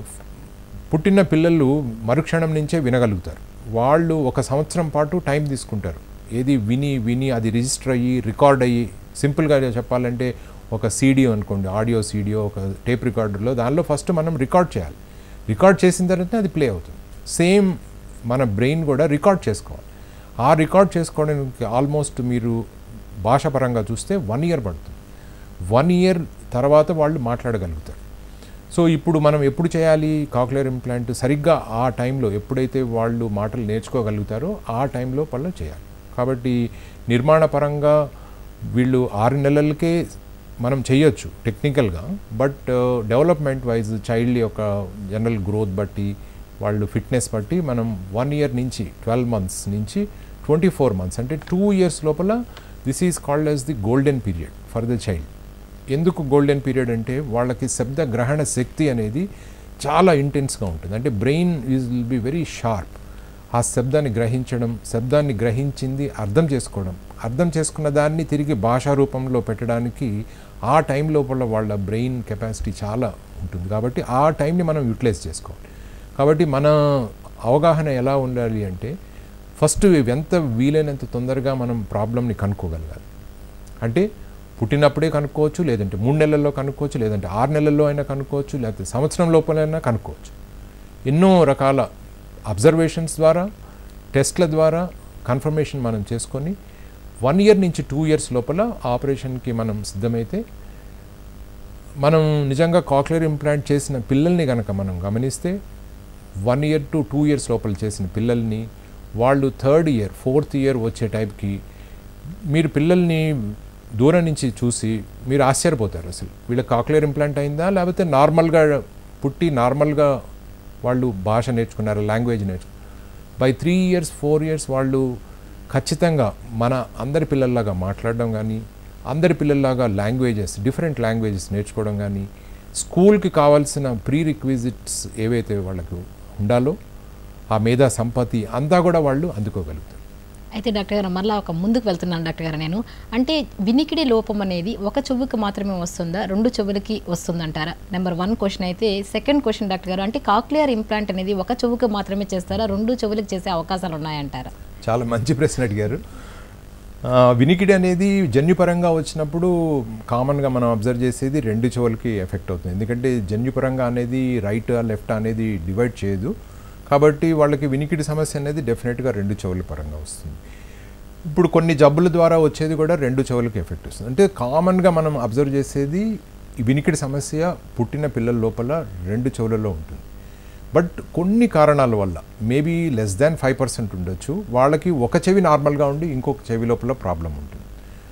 పుట్టిన పిల్లలు మరుక్షణం నుంచే వినగలుగుతారు వాళ్ళు ఒక సంవత్సరం పాటు టైం తీసుకుంటారు ఏది విని విని అది రిజిస్టర్ అయ్యి రికార్డ్ అయ్యి సింపుల్గా చెప్పాలంటే ఒక సీడీ అనుకోండి ఆడియో సీడియో ఒక టేప్ రికార్డర్లో దానిలో ఫస్ట్ మనం రికార్డ్ చేయాలి రికార్డ్ చేసిన తర్వాత అది ప్లే అవుతుంది సేమ్ మన బ్రెయిన్ కూడా రికార్డ్ చేసుకోవాలి ఆ రికార్డ్ చేసుకోవడానికి ఆల్మోస్ట్ మీరు భాషాపరంగా చూస్తే వన్ ఇయర్ పడుతుంది వన్ ఇయర్ తర్వాత వాళ్ళు మాట్లాడగలుగుతారు సో ఇప్పుడు మనం ఎప్పుడు చేయాలి కాక్లియర్ ఇంప్లాంట్ సరిగ్గా ఆ టైంలో ఎప్పుడైతే వాళ్ళు మాటలు నేర్చుకోగలుగుతారో ఆ టైంలో పళ్ళు చేయాలి కాబట్టి నిర్మాణ పరంగా వీళ్ళు ఆరు నెలలకే మనం చేయొచ్చు టెక్నికల్గా బట్ డెవలప్మెంట్ వైజ్ చైల్డ్ యొక్క జనరల్ గ్రోత్ బట్టి వాళ్ళు ఫిట్నెస్ బట్టి మనం వన్ ఇయర్ నుంచి ట్వెల్వ్ మంత్స్ నుంచి ట్వంటీ ఫోర్ మంత్స్ అంటే టూ ఇయర్స్ లోపల this is called as the golden period for the child ఎందుకు గోల్డెన్ పీరియడ్ అంటే వాళ్ళకి శబ్ద గ్రహణ శక్తి అనేది చాలా ఇంటెన్స్గా ఉంటుంది అంటే brain is will be very sharp ఆ శబ్దాన్ని గ్రహించడం శబ్దాన్ని గ్రహించింది అర్థం చేసుకోవడం అర్థం చేసుకున్న దాన్ని తిరిగి భాషా రూపంలో పెట్టడానికి ఆ టైం లోపల వాళ్ళ బ్రెయిన్ కెపాసిటీ చాలా ఉంటుంది కాబట్టి ఆ టైంని మనం యూటిలైజ్ చేసుకోవాలి కాబట్టి మన అవగాహన ఎలా ఉండాలి అంటే ఫస్ట్ ఎంత వీలైనంత తొందరగా మనం ప్రాబ్లమ్ని కనుక్కోగలగాలి అంటే పుట్టినప్పుడే కనుక్కోవచ్చు లేదంటే మూడు నెలల్లో కనుక్కోవచ్చు లేదంటే ఆరు నెలల్లో అయినా కనుక్కోవచ్చు లేకపోతే సంవత్సరం లోపలైనా కనుక్కోవచ్చు ఎన్నో రకాల అబ్జర్వేషన్స్ ద్వారా టెస్ట్ల ద్వారా కన్ఫర్మేషన్ మనం చేసుకొని వన్ ఇయర్ నుంచి టూ ఇయర్స్ లోపల ఆపరేషన్కి మనం సిద్ధమైతే మనం నిజంగా కాక్లియర్ ఇంప్లాంట్ చేసిన పిల్లల్ని కనుక మనం గమనిస్తే one year to two years లోపల చేసిన పిల్లల్ని వాళ్ళు థర్డ్ ఇయర్ ఫోర్త్ ఇయర్ వచ్చే టైప్కి మీరు పిల్లల్ని దూరం నుంచి చూసి మీరు ఆశ్చర్యపోతారు అసలు వీళ్ళ కాక్లియర్ ఇంప్లాంట్ అయిందా లేకపోతే నార్మల్గా పుట్టి నార్మల్గా వాళ్ళు భాష నేర్చుకున్నారు లాంగ్వేజ్ నేర్చుకున్నారు by three years four years వాళ్ళు ఖచ్చితంగా మన అందరి పిల్లల్లాగా మాట్లాడడం కానీ అందరి పిల్లల్లాగా లాంగ్వేజెస్ డిఫరెంట్ లాంగ్వేజెస్ నేర్చుకోవడం కానీ స్కూల్కి కావాల్సిన ప్రీ రిక్విజిట్స్ ఏవైతే వాళ్ళకు ఉండాలో ఆ మేధా సంపత్తి అంతా కూడా వాళ్ళు అందుకోగలుగుతారు అయితే డాక్టర్ గారు మళ్ళీ ఒక ముందుకు వెళ్తున్నాను డాక్టర్ గారు నేను అంటే వినికిడి లోపం అనేది ఒక చెవుకి మాత్రమే వస్తుందా రెండు చెవులకి వస్తుందంటారా నెంబర్ వన్ క్వశ్చన్ అయితే సెకండ్ క్వశ్చన్ డాక్టర్ గారు అంటే కాక్లియర్ ఇంప్లాంట్ అనేది ఒక చెవుకి మాత్రమే చేస్తారా రెండు చెవులకు చేసే అవకాశాలు ఉన్నాయంటారా చాలా మంచి ప్రశ్న అడిగారు ఆ, వినికిడి అనేది జన్యుపరంగా వచ్చినప్పుడు కామన్గా మనం అబ్జర్వ్ చేసేది రెండు చెవులకి ఎఫెక్ట్ అవుతుంది ఎందుకంటే జన్యుపరంగా అనేది రైట్ లెఫ్ట్ అనేది డివైడ్ చేయదు కాబట్టి వాళ్ళకి వినికిడి సమస్య అనేది డెఫినెట్గా రెండు చెవుల పరంగా వస్తుంది ఇప్పుడు కొన్ని జబ్బుల ద్వారా వచ్చేది కూడా రెండు చెవులకి ఎఫెక్ట్ వస్తుంది అంటే కామన్గా మనం అబ్జర్వ్ చేసేది ఈ వినికిడి సమస్య పుట్టిన పిల్లల లోపల రెండు చెవులలో ఉంటుంది బట్ కొన్ని కారణాల వల్ల maybe less than five percent ఉండొచ్చు వాళ్ళకి ఒక చెవి నార్మల్గా ఉండి ఇంకొక చెవి లోపల ప్రాబ్లం ఉంటుంది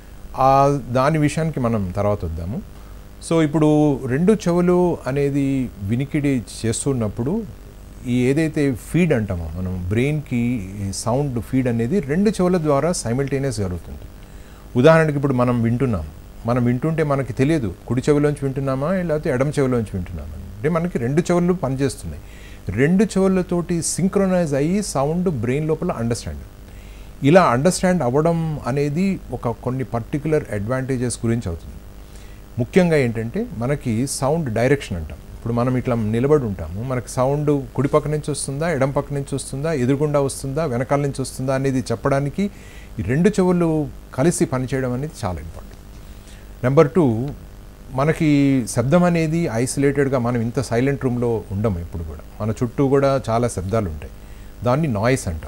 ఆ దాని విషయానికి మనం తర్వాత వద్దాము సో ఇప్పుడు రెండు చెవులు అనేది వినికిడి చేస్తున్నప్పుడు ఈ ఏదైతే ఫీడ్ అంటామో మనం బ్రెయిన్కి సౌండ్ ఫీడ్ అనేది రెండు చెవుల ద్వారా సైమిల్టేనియస్ జరుగుతుంది ఉదాహరణకి ఇప్పుడు మనం వింటున్నాం మనం వింటుంటే మనకి తెలియదు కుడి చెవిలోంచి వింటున్నామా లేకపోతే ఎడమ చెవిలోంచి వింటున్నామా అంటే మనకి రెండు చెవులు పనిచేస్తున్నాయి రెండు చెవులతోటి సింక్రొనైజ్ అయ్యి సౌండ్ బ్రెయిన్ లోపల అండర్స్టాండ్ ఇలా అండర్స్టాండ్ అవ్వడం అనేది ఒక కొన్ని పర్టికులర్ అడ్వాంటేజెస్ గురించి అవుతుంది ముఖ్యంగా ఏంటంటే మనకి సౌండ్ డైరెక్షన్ అంటాం ఇప్పుడు మనం ఇట్లా నిలబడి ఉంటాము మనకి సౌండ్ కుడి పక్క నుంచి వస్తుందా ఎడం పక్క నుంచి వస్తుందా ఎదురుగుండా వస్తుందా వెనకాల నుంచి వస్తుందా అనేది చెప్పడానికి ఈ రెండు చెవులు కలిసి పనిచేయడం అనేది చాలా ఇంపార్టెంట్ నెంబర్ టూ మనకి శబ్దం అనేది ఐసోలేటెడ్గా మనం ఇంత సైలెంట్ రూమ్లో ఉండము ఇప్పుడు కూడా మన చుట్టూ కూడా చాలా శబ్దాలు ఉంటాయి దాన్ని నాయిస్ అంటాం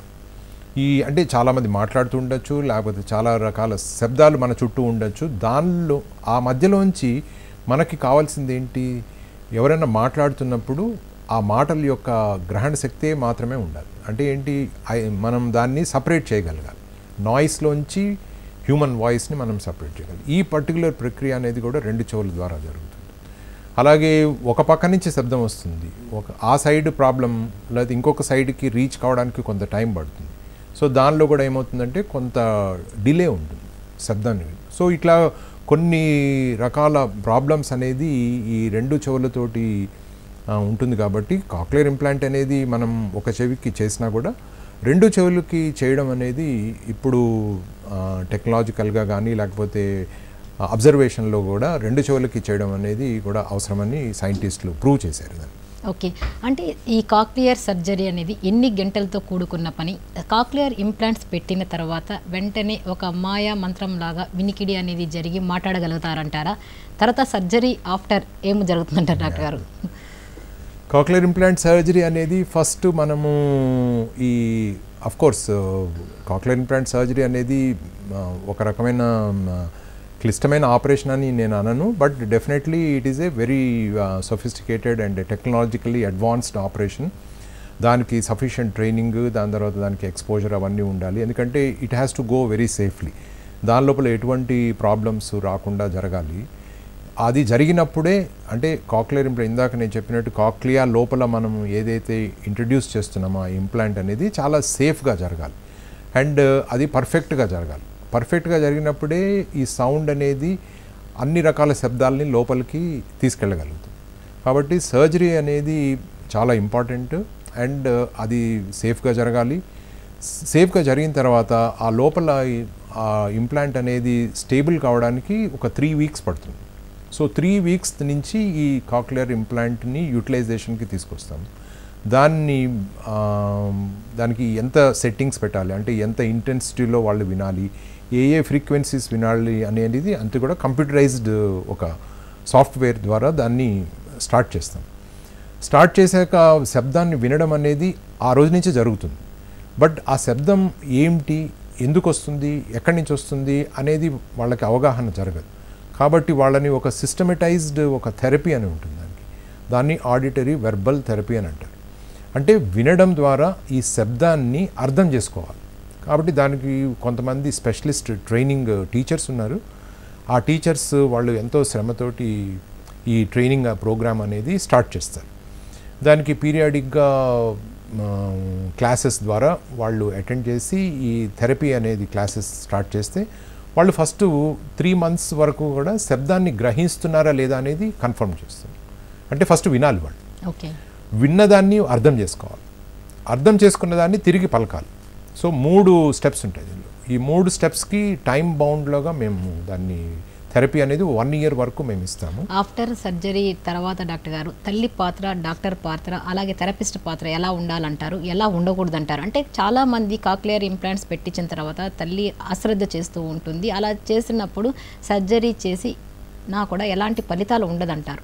ఈ అంటే చాలామంది మాట్లాడుతూ ఉండొచ్చు లేకపోతే చాలా రకాల శబ్దాలు మన చుట్టూ ఉండొచ్చు దానిలో ఆ మధ్యలోంచి మనకి కావాల్సింది ఏంటి ఎవరైనా మాట్లాడుతున్నప్పుడు ఆ మాటల యొక్క గ్రహణ శక్తే మాత్రమే ఉండాలి అంటే ఏంటి ఐ- మనం దాన్ని సపరేట్ చేయగలగాలి నాయిస్లోంచి హ్యూమన్ వాయిస్ని మనం సపరేట్ చేయగలం ఈ పర్టికులర్ ప్రక్రియ అనేది కూడా రెండు చెవుల ద్వారా జరుగుతుంది అలాగే ఒక పక్క నుంచి శబ్దం వస్తుంది ఒక ఆ సైడ్ ప్రాబ్లం లేదా ఇంకొక సైడ్కి రీచ్ కావడానికి కొంత టైం పడుతుంది సో దానిలో కూడా ఏమవుతుందంటే కొంత డిలే ఉంటుంది శబ్దాన్ని సో ఇట్లా కొన్ని రకాల ప్రాబ్లమ్స్ అనేది ఈ రెండు చెవులతోటి ఆ, ఉంటుంది కాబట్టి కాక్లియర్ ఇంప్లాంట్ అనేది మనం ఒక చెవికి చేసినా కూడా రెండు చెవులకి చేయడం అనేది ఇప్పుడు టెక్నాలజికల్గా కానీ లేకపోతే అబ్జర్వేషన్లో కూడా రెండు చెవులకి చేయడం అనేది కూడా అవసరమని సైంటిస్టులు ప్రూవ్ చేశారు దాన్ని ఓకే అంటే ఈ కాక్లియర్ సర్జరీ అనేది ఎన్ని గంటలతో కూడుకున్న పని కాక్లియర్ ఇంప్లాంట్స్ పెట్టిన తర్వాత వెంటనే ఒక మాయా మంత్రం లాగా వినికిడి అనేది జరిగి మాట్లాడగలుగుతారంటారా తర్వాత సర్జరీ ఆఫ్టర్ ఏం జరుగుతుందంటారు డాక్టర్ గారు కాక్లియర్ ఇంప్లాంట్ సర్జరీ అనేది ఫస్ట్ మనము ఈ of course cochlear implant surgery అనేది ఆ, ఒక రకమైన ఆ, క్లిష్టమైన ఆపరేషన్ అని నేను అనను but definitely it is a very sophisticated and technologically advanced operation దానికి సఫిషియంట్ ట్రైనింగ్ దాని తర్వాత దానికి ఎక్స్పోజర్ అవన్నీ ఉండాలి ఎందుకంటే it has to go very safely దాని లోపల ఎటువంటి ప్రాబ్లమ్స్ రాకుండా జరగాలి అది జరిగినప్పుడే అంటే కాక్లియర్ ఇంప్లాంట్ ఇందాక నేను చెప్పినట్టు కాక్లియా లోపల మనం ఏదైతే ఇంట్రడ్యూస్ చేస్తున్నామో ఆ ఇంప్లాంట్ అనేది చాలా సేఫ్గా జరగాలి అండ్ అది పర్ఫెక్ట్గా జరగాలి పర్ఫెక్ట్గా జరిగినప్పుడే ఈ సౌండ్ అనేది అన్ని రకాల శబ్దాలని లోపలికి తీసుకెళ్ళగలుగుతుంది కాబట్టి సర్జరీ అనేది చాలా ఇంపార్టెంట్ అండ్ అది సేఫ్గా జరగాలి సేఫ్గా జరిగిన తర్వాత ఆ లోపల ఈ- ఆ ఇంప్లాంట్ అనేది స్టేబుల్ కావడానికి ఒక త్రీ వీక్స్ పడుతుంది సో త్రీ వీక్స్ నుంచి ఈ కాక్లియర్ ఇంప్లాంట్ని యూటిలైజేషన్కి తీసుకొస్తాం దాన్ని ఆ, దానికి ఎంత సెట్టింగ్స్ పెట్టాలి అంటే ఎంత ఇంటెన్సిటీలో వాళ్ళు వినాలి ఏ ఏ ఫ్రీక్వెన్సీస్ వినాలి అనేది అంతే కూడా కంప్యూటరైజ్డ్ ఒక సాఫ్ట్వేర్ ద్వారా దాన్ని స్టార్ట్ చేస్తాం స్టార్ట్ చేశాక శబ్దాన్ని వినడం అనేది ఆ రోజు నుంచి జరుగుతుంది బట్ ఆ శబ్దం ఏంటి ఎందుకు వస్తుంది ఎక్కడి నుంచి వస్తుంది అనేది వాళ్ళకి అవగాహన జరగదు కాబట్టి వాళ్ళని ఒక సిస్టమటైజ్డ్ ఒక థెరపీ అని ఉంటుంది దానికి దాన్ని ఆడిటరీ వెర్బల్ థెరపీ అని అంటారు అంటే వినడం ద్వారా ఈ శబ్దాన్ని అర్థం చేసుకోవాలి కాబట్టి దానికి కొంతమంది స్పెషలిస్ట్ ట్రైనింగ్ టీచర్స్ ఉన్నారు ఆ టీచర్స్ వాళ్ళు ఎంతో శ్రమతోటి ఈ ట్రైనింగ్ ప్రోగ్రామ్ అనేది స్టార్ట్ చేస్తారు దానికి పీరియాడిక్గా క్లాసెస్ ద్వారా వాళ్ళు అటెండ్ చేసి ఈ థెరపీ అనేది క్లాసెస్ స్టార్ట్ చేస్తే వాళ్ళు ఫస్ట్ త్రీ మంత్స్ వరకు కూడా శబ్దాన్ని గ్రహిస్తున్నారా లేదా అనేది కన్ఫర్మ్ చేస్తారు అంటే ఫస్ట్ వినాలి వాళ్ళు ఓకే విన్నదాన్ని అర్థం చేసుకోవాలి అర్థం చేసుకున్న దాన్ని తిరిగి పలకాలి సో మూడు స్టెప్స్ ఉంటాయి దీనిలో ఈ మూడు స్టెప్స్కి టైం బౌండ్లోగా మేము దాన్ని థెరపీ అనేది వన్ ఇయర్ వరకు మేము ఇస్తాము ఆఫ్టర్ సర్జరీ తర్వాత డాక్టర్ గారు తల్లి పాత్ర డాక్టర్ పాత్ర అలాగే థెరపిస్ట్ పాత్ర ఎలా ఉండాలంటారు ఎలా ఉండకూడదు అంటారు అంటే చాలా మంది కాక్లియర్ ఇంప్లాంట్స్ పెట్టించిన తర్వాత తల్లి అశ్రద్ధ చేస్తూ ఉంటుంది అలా చేసినప్పుడు సర్జరీ చేసి నా కూడా ఎలాంటి ఫలితాలు ఉండదంటారు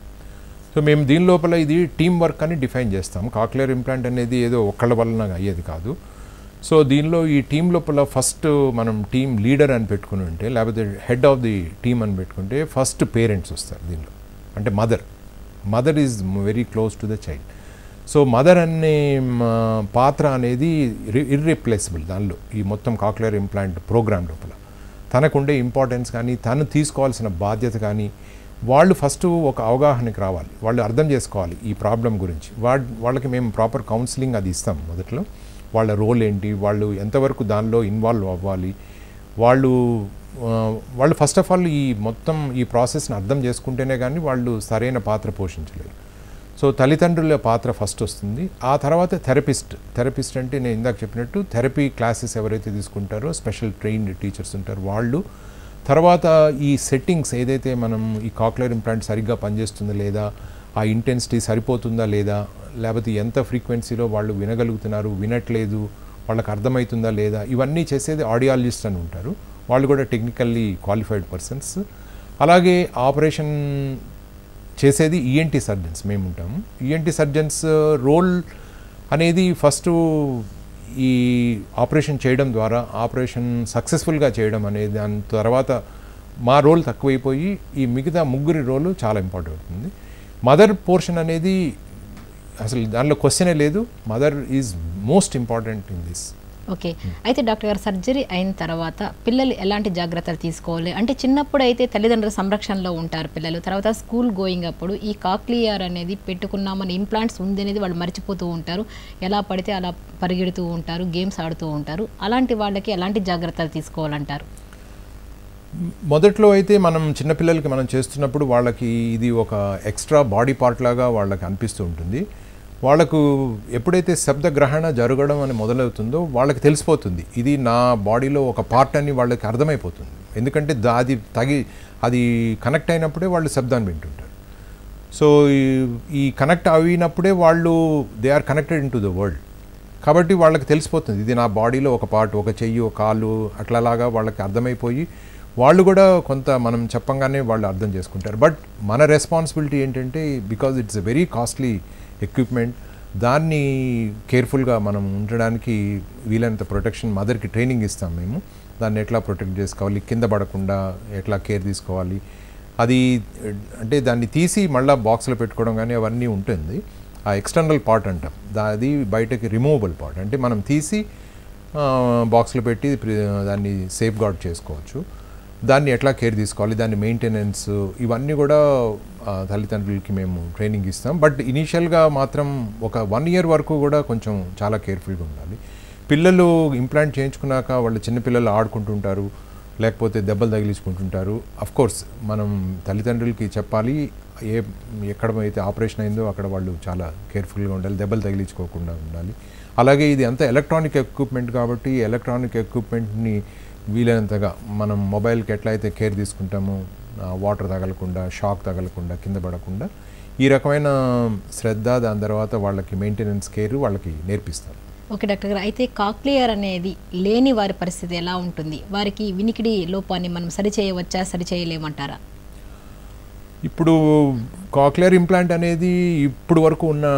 సో మేము దీని లోపల ఇది టీం వర్క్ అని డిఫైన్ చేస్తాం కాక్లియర్ ఇంప్లాంట్ అనేది ఏదో ఒక్కళ్ళ వలన అయ్యేది కాదు సో దీనిలో ఈ టీం లోపల ఫస్ట్ మనం టీం లీడర్ అని పెట్టుకుని ఉంటే లేకపోతే హెడ్ ఆఫ్ ది టీమ్ అని పెట్టుకుంటే ఫస్ట్ పేరెంట్స్ వస్తారు దీనిలో అంటే mother mother is very close to the child so mother అనే మ, పాత్ర అనేది ఇర్రిప్లేసిబుల్ దానిలో ఈ మొత్తం కాక్లియర్ ఇంప్లాంట్ ప్రోగ్రామ్ లోపల తనకుండే ఇంపార్టెన్స్ కానీ తను తీసుకోవాల్సిన బాధ్యత కానీ వాళ్ళు ఫస్ట్ ఒక అవగాహనకి రావాలి వాళ్ళు అర్థం చేసుకోవాలి ఈ ప్రాబ్లం గురించి వా వాళ్ళకి మేము ప్రాపర్ కౌన్సిలింగ్ అది ఇస్తాం మొదట్లో వాళ్ళ రోల్ ఏంటి వాళ్ళు ఎంతవరకు దానిలో ఇన్వాల్వ్ అవ్వాలి వాళ్ళు ఆ, వాళ్ళు ఫస్ట్ ఆఫ్ ఆల్ ఈ మొత్తం ఈ ప్రాసెస్ని అర్థం చేసుకుంటేనే కానీ వాళ్ళు సరైన పాత్ర పోషించలేరు సో తల్లిదండ్రుల పాత్ర ఫస్ట్ వస్తుంది ఆ తర్వాత థెరపిస్ట్ థెరపిస్ట్ అంటే నేను ఇందాక చెప్పినట్టు థెరపీ క్లాసెస్ ఎవరైతే తీసుకుంటారో స్పెషల్ ట్రైన్డ్ టీచర్స్ ఉంటారు వాళ్ళు తర్వాత ఈ సెట్టింగ్స్ ఏదైతే మనం ఈ కాక్లర్ ఇంప్లాంట్ సరిగ్గా పనిచేస్తుందా లేదా ఆ ఇంటెన్సిటీ సరిపోతుందా లేదా లేకపోతే ఎంత ఫ్రీక్వెన్సీలో వాళ్ళు వినగలుగుతున్నారు వినట్లేదు వాళ్ళకి అర్థమవుతుందా లేదా ఇవన్నీ చేసేది ఆడియాలజిస్ట్ అని ఉంటారు వాళ్ళు కూడా టెక్నికల్లీ క్వాలిఫైడ్ పర్సన్స్ అలాగే ఆపరేషన్ చేసేది ఈఎన్టీ సర్జన్స్ మేము ఉంటాము ఈఎన్టీ సర్జన్స్ రోల్ అనేది ఫస్ట్ ఈ ఆపరేషన్ చేయడం ద్వారా ఆపరేషన్ సక్సెస్ఫుల్గా చేయడం అనేది దాని తర్వాత మా రోల్ తక్కువైపోయి ఈ మిగతా ముగ్గురి రోలు చాలా ఇంపార్టెంట్ అవుతుంది మదర్ పోర్షన్ అనేది అసలు దానిలో క్వశ్చనే లేదు mother is most important in this okay అయితే డాక్టర్ గారు సర్జరీ అయిన తర్వాత పిల్లలు ఎలాంటి జాగ్రత్తలు తీసుకోవాలి అంటే చిన్నప్పుడు అయితే తల్లిదండ్రుల సంరక్షణలో ఉంటారు పిల్లలు తర్వాత స్కూల్ గోయింగ్ అప్పుడు ఈ కాక్లియర్ అనేది పెట్టుకున్నామని ఇంప్లాంట్స్ ఉంది అనేది వాళ్ళు మర్చిపోతూ ఉంటారు ఎలా పడితే అలా పరిగెడుతూ ఉంటారు గేమ్స్ ఆడుతూ ఉంటారు అలాంటి వాళ్ళకి ఎలాంటి జాగ్రత్తలు తీసుకోవాలంటారు మొదట్లో అయితే మనం చిన్నపిల్లలకి మనం చేస్తున్నప్పుడు వాళ్ళకి ఇది ఒక ఎక్స్ట్రా బాడీ పార్ట్ లాగా వాళ్ళకి అనిపిస్తూ ఉంటుంది వాళ్ళకు ఎప్పుడైతే శబ్ద గ్రహణ జరగడం అని మొదలవుతుందో వాళ్ళకి తెలిసిపోతుంది ఇది నా బాడీలో ఒక పార్ట్ అని వాళ్ళకి అర్థమైపోతుంది ఎందుకంటే దా- అది తగి అది కనెక్ట్ అయినప్పుడే వాళ్ళు శబ్దాన్ని వింటుంటారు సో ఈ- ఈ కనెక్ట్ అయినప్పుడే వాళ్ళు they are connected into the world కాబట్టి వాళ్ళకి తెలిసిపోతుంది ఇది నా బాడీలో ఒక పార్ట్ ఒక చెయ్యి ఒక కాలు అట్లాలాగా వాళ్ళకి అర్థమైపోయి వాళ్ళు కూడా కొంత మనం చెప్పంగానే వాళ్ళు అర్థం చేసుకుంటారు బట్ మన రెస్పాన్సిబిలిటీ ఏంటంటే because it's a very costly equipment దాన్ని కేర్ఫుల్గా మనం ఉండడానికి వీలైనంత ప్రొటెక్షన్ మదర్కి ట్రైనింగ్ ఇస్తాం మేము దాన్ని ఎట్లా ప్రొటెక్ట్ చేసుకోవాలి కింద పడకుండా ఎట్లా కేర్ తీసుకోవాలి అది అంటే దాన్ని తీసి మళ్ళీ బాక్స్లో పెట్టుకోవడం కానీ అవన్నీ ఉంటుంది ఆ ఎక్స్టర్నల్ పార్ట్ అంటాం దా అది బయటకి రిమూవబుల్ పార్ట్ అంటే మనం తీసి బాక్స్లో పెట్టి ప్రి- దాన్ని సేఫ్ గార్డ్ చేసుకోవచ్చు దాన్ని ఎట్లా కేర్ తీసుకోవాలి దాని మెయింటెనెన్స్ ఇవన్నీ కూడా ఆ, తల్లిదండ్రులకి మేము ట్రైనింగ్ ఇస్తాం బట్ ఇనీషియల్గా మాత్రం ఒక వన్ ఇయర్ వరకు కూడా కొంచెం చాలా కేర్ఫుల్గా ఉండాలి పిల్లలు ఇంప్లాంట్ చేయించుకున్నాక వాళ్ళు చిన్నపిల్లలు ఆడుకుంటుంటారు లేకపోతే దెబ్బలు తగిలించుకుంటుంటారు అఫ్ కోర్స్ మనం తల్లిదండ్రులకి చెప్పాలి ఏ ఎక్కడ అయితే ఆపరేషన్ అయిందో అక్కడ వాళ్ళు చాలా కేర్ఫుల్గా ఉండాలి దెబ్బలు తగిలించుకోకుండా ఉండాలి అలాగే ఇది అంతా ఎలక్ట్రానిక్ ఎక్విప్మెంట్ కాబట్టి ఎలక్ట్రానిక్ ఎక్విప్మెంట్ని వీలైనంతగా మనం మొబైల్కి ఎట్లా అయితే కేర్ తీసుకుంటామో వాటర్ తగలకుండా షాక్ తగలకుండా కింద పడకుండా ఈ రకమైన శ్రద్ధ దాని తర్వాత వాళ్ళకి మెయింటెనెన్స్ కేర్ వాళ్ళకి నేర్పిస్తాం ఓకే డాక్టర్ గారు అయితే కాక్లియర్ అనేది లేని వారి పరిస్థితి ఎలా ఉంటుంది వారికి వినికిడి లోపాన్ని మనం సరిచేయవచ్చా సరిచేయలేమంటారా ఇప్పుడు కాక్లియర్ ఇంప్లాంట్ అనేది ఇప్పుడు వరకు ఉన్న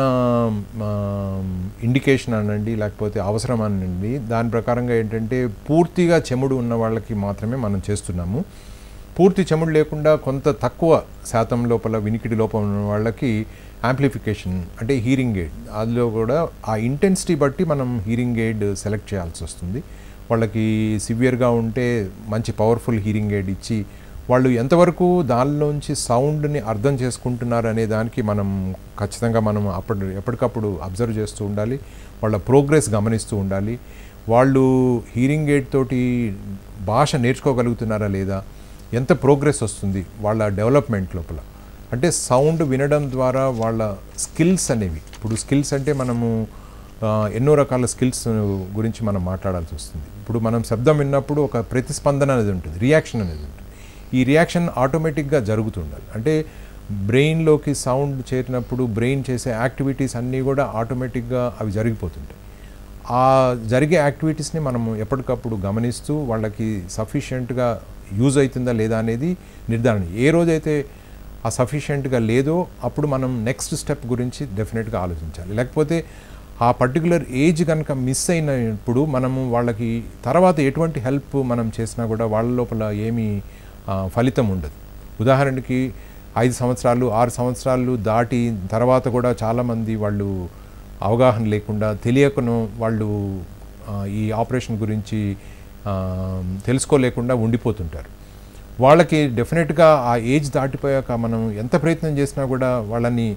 ఇండికేషన్ అనండి లేకపోతే అవసరం అనండి దాని ప్రకారంగా ఏంటంటే పూర్తిగా చెముడు ఉన్న వాళ్ళకి మాత్రమే మనం చేస్తున్నాము పూర్తి చెముడు లేకుండా కొంత తక్కువ శాతం లోపల వినికిడి లోపం ఉన్న వాళ్ళకి యాంప్లిఫికేషన్ అంటే హీరింగ్ ఎయిడ్ అందులో కూడా ఆ ఇంటెన్సిటీ బట్టి మనం హీరింగ్ ఎయిడ్ సెలెక్ట్ చేయాల్సి వస్తుంది వాళ్ళకి సివియర్గా ఉంటే మంచి పవర్ఫుల్ హీరింగ్ ఎయిడ్ ఇచ్చి వాళ్ళు ఎంతవరకు దానిలోంచి సౌండ్ని అర్థం చేసుకుంటున్నారు అనే దానికి మనం ఖచ్చితంగా మనం అప్పటి ఎప్పటికప్పుడు అబ్జర్వ్ చేస్తూ ఉండాలి వాళ్ళ ప్రోగ్రెస్ గమనిస్తూ ఉండాలి వాళ్ళు హీరింగ్ ఎయిడ్ తోటి భాష నేర్చుకోగలుగుతున్నారా లేదా ఎంత ప్రోగ్రెస్ వస్తుంది వాళ్ళ డెవలప్మెంట్ లోపల అంటే సౌండ్ వినడం ద్వారా వాళ్ళ స్కిల్స్ అనేవి ఇప్పుడు స్కిల్స్ అంటే మనము ఆ, ఎన్నో రకాల స్కిల్స్ గురించి మనం మాట్లాడాల్సి వస్తుంది ఇప్పుడు మనం శబ్దం విన్నప్పుడు ఒక ప్రతిస్పందన అనేది ఉంటుంది రియాక్షన్ అనేది ఉంటుంది ఈ రియాక్షన్ ఆటోమేటిక్గా జరుగుతుండాలి అంటే బ్రెయిన్లోకి సౌండ్ చేరినప్పుడు బ్రెయిన్ చేసే యాక్టివిటీస్ అన్నీ కూడా ఆటోమేటిక్గా అవి జరిగిపోతుంటాయి ఆ జరిగే యాక్టివిటీస్ని మనం ఎప్పటికప్పుడు గమనిస్తూ వాళ్ళకి సఫిషియెంట్గా యూజ్ అవుతుందా లేదా అనేది నిర్ధారణ ఏ రోజైతే ఆ సఫిషియెంట్గా లేదో అప్పుడు మనం నెక్స్ట్ స్టెప్ గురించి డెఫినెట్గా ఆలోచించాలి లేకపోతే ఆ పర్టికులర్ ఏజ్ కనుక మిస్ అయినప్పుడు మనము వాళ్ళకి తర్వాత ఎటువంటి హెల్ప్ మనం చేసినా కూడా వాళ్ళ లోపల ఏమీ ఆ, ఫలితం ఉండదు ఉదాహరణకి ఐదు సంవత్సరాలు ఆరు సంవత్సరాలు దాటి తర్వాత కూడా చాలామంది వాళ్ళు అవగాహన లేకుండా తెలియకను వాళ్ళు ఆ, ఈ ఆపరేషన్ గురించి ఆ, తెలుసుకోలేకుండా ఉండిపోతుంటారు వాళ్ళకి డెఫినెట్గా ఆ ఏజ్ దాటిపోయాక మనం ఎంత ప్రయత్నం చేసినా కూడా వాళ్ళని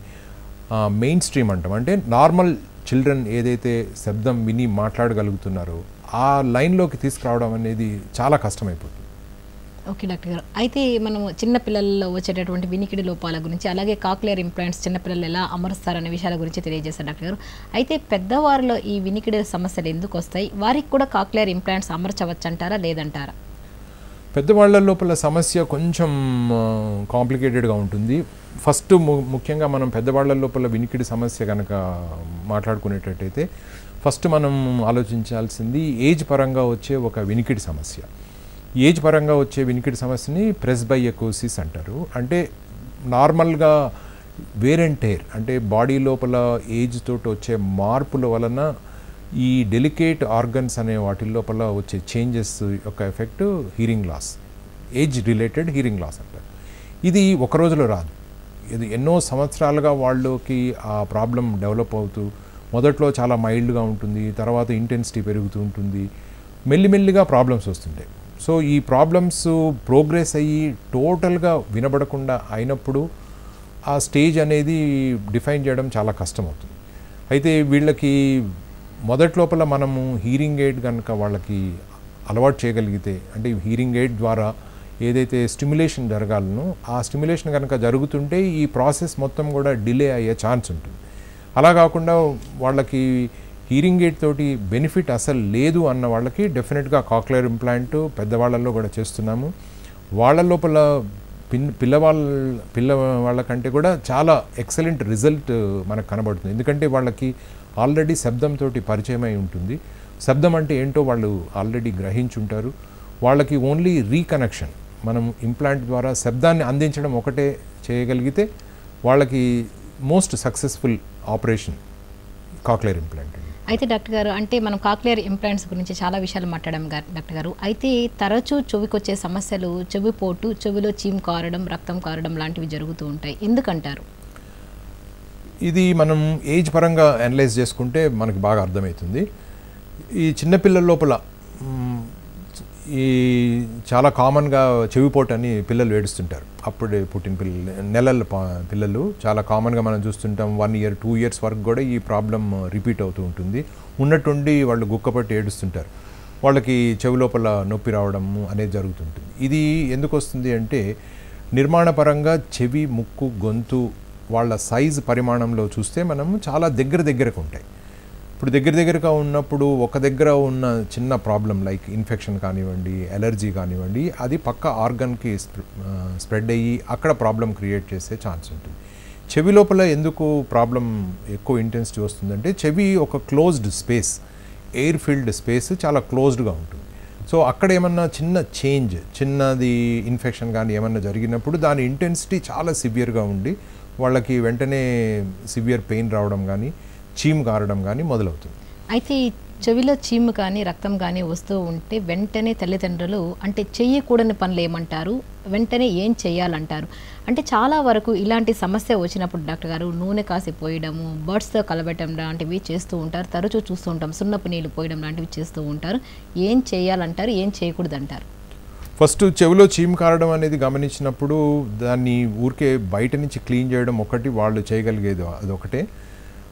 మెయిన్ స్ట్రీమ్ అంటాం అంటే నార్మల్ చిల్డ్రన్ ఏదైతే శబ్దం విని మాట్లాడగలుగుతున్నారో ఆ లైన్లోకి తీసుకురావడం అనేది చాలా కష్టమైపోతుంది ఓకే డాక్టర్ గారు అయితే మనం చిన్న పిల్లల్లో వచ్చేటటువంటి వినికిడి లోపాల గురించి అలాగే కాక్లియర్ ఇంప్లాంట్స్ చిన్నపిల్లలు ఎలా అమరుస్తారనే విషయాల గురించి తెలియజేశారు డాక్టర్ గారు అయితే పెద్దవారిలో ఈ వినికిడి సమస్యలు ఎందుకు వస్తాయి వారికి కూడా కాక్లియర్ ఇంప్లాంట్స్ అమర్చవచ్చు అంటారా లేదంటారా పెద్దవాళ్ళ లోపల సమస్య కొంచెం కాంప్లికేటెడ్గా ఉంటుంది ఫస్ట్ ము- ముఖ్యంగా మనం పెద్దవాళ్ళ లోపల వినికిడి సమస్య కనుక మాట్లాడుకునేటట్టయితే ఫస్ట్ మనం ఆలోచించాల్సింది ఏజ్ పరంగా వచ్చే ఒక వినికిడి సమస్య ఏజ్ పరంగా వచ్చే వినికిడి సమస్యని ప్రెస్బైఎకోసిస్ అంటారు అంటే నార్మల్గా వేర్ అండ్ టేర్ అంటే బాడీ లోపల ఏజ్ తోటి వచ్చే మార్పుల వలన ఈ డెలికేట్ ఆర్గన్స్ అనే వాటి లోపల వచ్చే చేంజెస్ యొక్క effect hearing loss age related hearing loss అంటారు ఇది ఒక రోజులో రాదు ఇది ఎన్నో సంవత్సరాలుగా వాళ్ళకి ఆ ప్రాబ్లం డెవలప్ అవుతూ మొదట్లో చాలా మైల్డ్గా ఉంటుంది తర్వాత ఇంటెన్సిటీ పెరుగుతూ ఉంటుంది మెల్లిమెల్లిగా ప్రాబ్లమ్స్ వస్తుంటాయి సో ఈ ప్రాబ్లమ్స్ ప్రోగ్రెస్ అయ్యి టోటల్గా వినబడకుండా అయినప్పుడు ఆ స్టేజ్ అనేది డిఫైన్ చేయడం చాలా కష్టం అవుతుంది అయితే వీళ్ళకి మొదటి లోపల మనము హీరింగ్ ఎయిడ్ కనుక వాళ్ళకి అలవాటు చేయగలిగితే అంటే హీరింగ్ ఎయిడ్ ద్వారా ఏదైతే స్టిమ్యులేషన్ జరగాలనో ఆ స్టిమ్యులేషన్ కనుక జరుగుతుంటే ఈ ప్రాసెస్ మొత్తం కూడా డిలే అయ్యే ఛాన్స్ ఉంటుంది అలా కాకుండా వాళ్ళకి హీరింగ్ ఎయిడ్ తోటి బెనిఫిట్ అసలు లేదు అన్న వాళ్ళకి డెఫినెట్గా కాక్లియర్ ఇంప్లాంట్ పెద్దవాళ్ళల్లో కూడా చేస్తున్నాము వాళ్ళ లోపల పిన్ పిల్లవాళ్ళ పిల్ల వాళ్ళకంటే కూడా చాలా ఎక్సలెంట్ రిజల్ట్ మనకు కనబడుతుంది ఎందుకంటే వాళ్ళకి ఆల్రెడీ శబ్దంతో పరిచయం అయి ఉంటుంది శబ్దం అంటే ఏంటో వాళ్ళు ఆల్రెడీ గ్రహించుంటారు వాళ్ళకి ఓన్లీ రీకనెక్షన్ మనం ఇంప్లాంట్ ద్వారా శబ్దాన్ని అందించడం ఒకటే చేయగలిగితే వాళ్ళకి most successful operation cochlear implant అండి అయితే డాక్టర్ గారు అంటే మనం కాక్లియర్ ఇంప్లాంట్స్ గురించి చాలా విషయాలు మాట్లాడాం గా- డాక్టర్ గారు అయితే తరచూ చెవికొచ్చే సమస్యలు చెవిపోటు చెవిలో చీమ్ కారడం రక్తం కారడం లాంటివి జరుగుతూ ఉంటాయి ఎందుకంటారు ఇది మనం ఏజ్ పరంగా అనలైజ్ చేసుకుంటే మనకి బాగా అర్థమవుతుంది ఈ చిన్నపిల్లల లోపల మ్, ఈ చాలా కామన్గా చెవిపోటు అని పిల్లలు ఏడుస్తుంటారు అప్పుడే పుట్టిన పిల్లలు నెలల పా- పిల్లలు చాలా కామన్గా మనం చూస్తుంటాం వన్ ఇయర్ టూ ఇయర్స్ వరకు కూడా ఈ ప్రాబ్లం రిపీట్ అవుతూ ఉంటుంది ఉన్నట్టుండి వాళ్ళు గుక్కపట్టి ఏడుస్తుంటారు వాళ్ళకి చెవి లోపల నొప్పి రావడం అనేది జరుగుతుంటుంది ఇది ఎందుకు వస్తుంది అంటే నిర్మాణపరంగా చెవి ముక్కు గొంతు వాళ్ళ సైజ్ పరిమాణంలో చూస్తే మనం చాలా దగ్గర దగ్గరకు ఉంటాయి ఇప్పుడు దగ్గర దగ్గరగా ఉన్నప్పుడు ఒక దగ్గర ఉన్న చిన్న ప్రాబ్లం లైక్ ఇన్ఫెక్షన్ కానివ్వండి ఎలర్జీ కానివ్వండి అది పక్క ఆర్గన్కి స్ప్రెడ్ అయ్యి అక్కడ ప్రాబ్లం క్రియేట్ చేసే ఛాన్స్ ఉంటుంది చెవి లోపల ఎందుకు ప్రాబ్లం ఎక్కువ ఇంటెన్సిటీ వస్తుందంటే చెవి ఒక closed space air filled space చాలా క్లోజ్డ్గా ఉంటుంది సో అక్కడ ఏమన్నా చిన్న చేంజ్ చిన్నది ఇన్ఫెక్షన్ కానీ ఏమన్నా జరిగినప్పుడు దాని ఇంటెన్సిటీ చాలా సివియర్గా ఉండి వాళ్ళకి వెంటనే సివియర్ పెయిన్ రావడం కానీ చీమ్ కారడం కానీ మొదలవుతుంది అయితే ఈ చెవిలో చీము కానీ రక్తం కానీ వస్తూ ఉంటే వెంటనే తల్లిదండ్రులు అంటే చెయ్యకూడని పనులు ఏమంటారు వెంటనే ఏం చేయాలంటారు అంటే చాలా వరకు ఇలాంటి సమస్య వచ్చినప్పుడు డాక్టర్ గారు నూనె కాసి పోయడము బర్డ్స్తో కలబెట్టడం లాంటివి చేస్తూ ఉంటారు తరచూ చూస్తూ ఉంటాం సున్నపు నీళ్ళు పోయడం లాంటివి చేస్తూ ఉంటారు ఏం చేయాలంటారు ఏం చేయకూడదు అంటారు ఫస్ట్ చెవిలో చీమ్ కారడం అనేది గమనించినప్పుడు దాన్ని ఊరికే బయట నుంచి క్లీన్ చేయడం ఒకటి వాళ్ళు చేయగలిగేది అదొకటే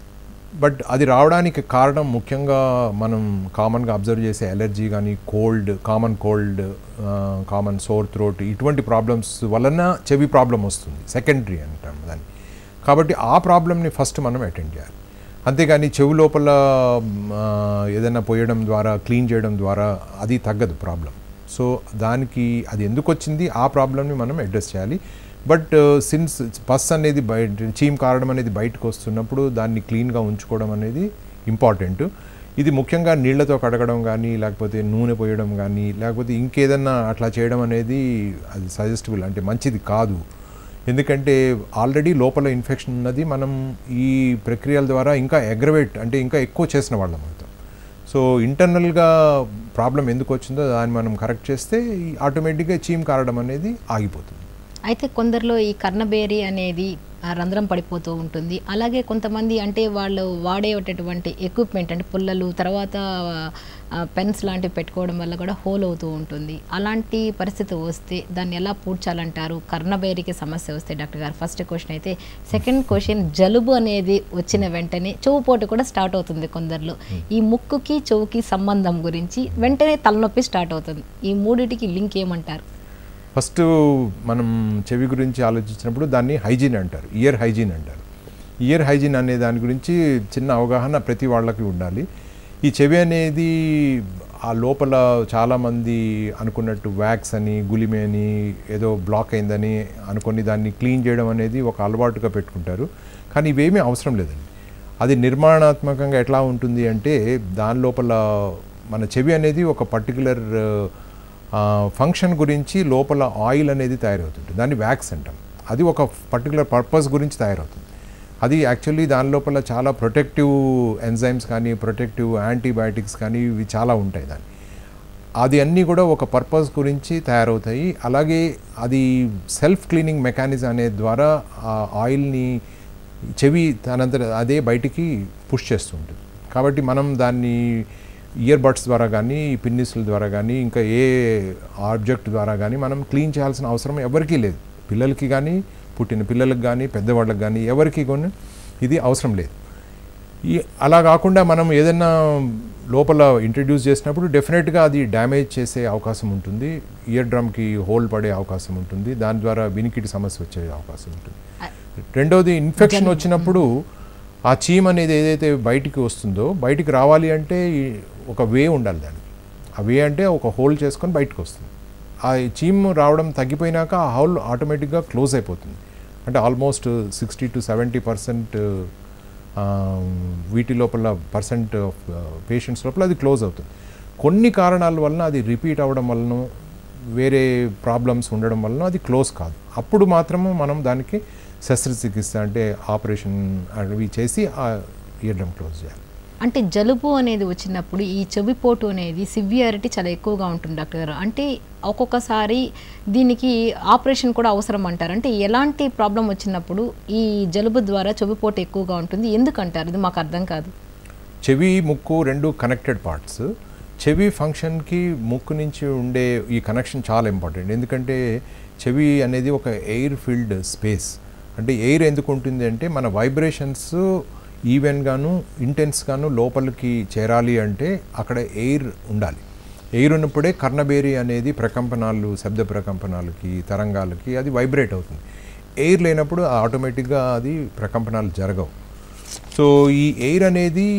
బట్ అది రావడానికి కారణం ముఖ్యంగా మనం కామన్గా అబ్జర్వ్ చేసే ఎలర్జీ కానీ cold common cold common sore throat ఇటువంటి ప్రాబ్లమ్స్ వలన చెవి ప్రాబ్లం వస్తుంది సెకండరీ అంటాం దాన్ని కాబట్టి ఆ ప్రాబ్లమ్ని ఫస్ట్ మనం అటెండ్ చేయాలి అంతేగాని చెవి లోపల మ్, ఆ, ఏదైనా పోయడం ద్వారా క్లీన్ చేయడం ద్వారా అది తగ్గదు ప్రాబ్లం సో దానికి అది ఎందుకు వచ్చింది ఆ ప్రాబ్లమ్ని మనం అడ్రస్ చేయాలి బట్ సిన్స్ పస్ అనేది బయట చీమ్ కారడం అనేది బయటకు వస్తున్నప్పుడు దాన్ని క్లీన్గా ఉంచుకోవడం అనేది ఇంపార్టెంట్ ఇది ముఖ్యంగా నీళ్లతో కడగడం కానీ లేకపోతే నూనె పోయడం కానీ లేకపోతే ఇంకేదన్నా అట్లా చేయడం అనేది అది సజెస్టబుల్ అంటే మంచిది కాదు ఎందుకంటే ఆల్రెడీ లోపల ఇన్ఫెక్షన్ ఉన్నది మనం ఈ ప్రక్రియల ద్వారా ఇంకా అగ్రవేట్ అంటే ఇంకా ఎక్కువ చేసిన వాళ్ళం అవుతాం సో ఇంటర్నల్గా ప్రాబ్లం ఎందుకు వచ్చిందో దాన్ని మనం కరెక్ట్ చేస్తే ఆటోమేటిక్గా చీమ్ కారడం అనేది ఆగిపోతుంది అయితే కొందరిలో ఈ కర్ణబేరి అనేది ఆ రంధ్రం పడిపోతూ ఉంటుంది అలాగే కొంతమంది అంటే వాళ్ళు వాడేటటువంటి ఎక్విప్మెంట్ అంటే పుల్లలు తర్వాత పెన్స్ లాంటివి పెట్టుకోవడం వల్ల కూడా హోల్ అవుతూ ఉంటుంది అలాంటి పరిస్థితి వస్తే దాన్ని ఎలా పూడ్చాలంటారు కర్ణబేరికి సమస్య వస్తే డాక్టర్ గారు ఫస్ట్ క్వశ్చన్ అయితే సెకండ్ క్వశ్చన్ జలుబు అనేది వచ్చిన వెంటనే చెవుపోటు కూడా స్టార్ట్ అవుతుంది కొందరిలో ఈ ముక్కుకి చెవుకి సంబంధం గురించి వెంటనే తలనొప్పి స్టార్ట్ అవుతుంది ఈ మూడిటికి లింక్ ఏమంటారు ఫస్ట్ మనం చెవి గురించి ఆలోచించినప్పుడు దాన్ని హైజీన్ అంటారు ఇయర్ హైజీన్ అంటారు ఇయర్ హైజీన్ అనే దాని గురించి చిన్న అవగాహన ప్రతి వాళ్ళకి ఉండాలి ఈ చెవి అనేది ఆ లోపల చాలామంది అనుకున్నట్టు వ్యాక్స్ అని గులిమే అని ఏదో బ్లాక్ అయిందని అనుకొని దాన్ని క్లీన్ చేయడం అనేది ఒక అలవాటుగా పెట్టుకుంటారు కానీ ఇవేమీ అవసరం లేదండి అది నిర్మాణాత్మకంగా ఎట్లా ఉంటుంది అంటే దాని లోపల మన చెవి అనేది ఒక పర్టికులర్ ఫంక్షన్ గురించి లోపల ఆయిల్ అనేది తయారవుతుంది దాన్ని వ్యాక్స్ అంటాం అది ఒక పర్టికులర్ పర్పస్ గురించి తయారవుతుంది అది యాక్చువల్లీ దాని లోపల చాలా ప్రొటెక్టివ్ ఎంజైమ్స్ కానీ ప్రొటెక్టివ్ యాంటీబయాటిక్స్ కానీ ఇవి చాలా ఉంటాయి దాన్ని అది అన్నీ కూడా ఒక పర్పస్ గురించి తయారవుతాయి అలాగే అది సెల్ఫ్ క్లీనింగ్ మెకానిజం అనే ద్వారా ఆ ఆయిల్ని చెవి తనంతట అదే బయటికి పుష్ చేస్తుంటుంది కాబట్టి మనం దాన్ని ఇయర్ బడ్స్ ద్వారా కానీ పిన్నిస్ల ద్వారా కానీ ఇంకా ఏ ఆబ్జెక్ట్ ద్వారా కానీ మనం క్లీన్ చేయాల్సిన అవసరం ఎవరికీ లేదు పిల్లలకి కానీ పుట్టిన పిల్లలకు కానీ పెద్దవాళ్ళకి కానీ ఎవరికి కొన్ని ఇది అవసరం లేదు ఈ అలా కాకుండా మనం ఏదైనా లోపల ఇంట్రడ్యూస్ చేసినప్పుడు డెఫినెట్గా అది డ్యామేజ్ చేసే అవకాశం ఉంటుంది ఇయర్ డ్రమ్కి హోల్ పడే అవకాశం ఉంటుంది దాని ద్వారా వినికిడి సమస్య వచ్చే అవకాశం ఉంటుంది రెండోది ఇన్ఫెక్షన్ వచ్చినప్పుడు ఆ చీమ్ అనేది ఏదైతే బయటికి వస్తుందో బయటికి రావాలి అంటే ఈ ఒక వే ఉండాలి దానికి ఆ వే అంటే ఒక హోల్ చేసుకొని బయటకు వస్తుంది ఆ చీమ్ రావడం తగ్గిపోయినాక ఆ హోల్ ఆటోమేటిక్గా క్లోజ్ అయిపోతుంది అంటే almost sixty to seventy percent వీటి లోపల పర్సెంట్ ఆఫ్ పేషెంట్స్ లోపల అది క్లోజ్ అవుతుంది కొన్ని కారణాల వలన అది రిపీట్ అవ్వడం వలన వేరే ప్రాబ్లమ్స్ ఉండడం వలన అది క్లోజ్ కాదు అప్పుడు మాత్రము మనం దానికి శస్త్రచికిత్స అంటే ఆపరేషన్ అవి చేసి ఆ ఇయర్ డ్రమ్ క్లోజ్ చేయాలి అంటే జలుబు అనేది వచ్చినప్పుడు ఈ చెవిపోటు అనేది సివియారిటీ చాలా ఎక్కువగా ఉంటుంది డాక్టర్ గారు అంటే ఒక్కొక్కసారి దీనికి ఆపరేషన్ కూడా అవసరం అంటారు అంటే ఎలాంటి ప్రాబ్లం వచ్చినప్పుడు ఈ జలుబు ద్వారా చెవిపోటు ఎక్కువగా ఉంటుంది ఎందుకంటారు ఇది మాకు అర్థం కాదు చెవి ముక్కు రెండు కనెక్టెడ్ పార్ట్స్ చెవి ఫంక్షన్కి ముక్కు నుంచి ఉండే ఈ కనెక్షన్ చాలా ఇంపార్టెంట్ ఎందుకంటే చెవి అనేది ఒక ఎయిర్ ఫిల్డ్ స్పేస్ అంటే ఎయిర్ ఎందుకు ఉంటుంది అంటే మన వైబ్రేషన్స్ ఈవెన్గాను ఇంటెన్స్గాను లోపలికి చేరాలి అంటే అక్కడ ఎయిర్ ఉండాలి ఎయిర్ ఉన్నప్పుడే కర్ణబేరి అనేది ప్రకంపనాలు శబ్ద ప్రకంపనాలకి తరంగాలకి అది వైబ్రేట్ అవుతుంది ఎయిర్ లేనప్పుడు ఆటోమేటిక్గా అది ప్రకంపనాలు జరగవు సో ఈ ఎయిర్ అనేది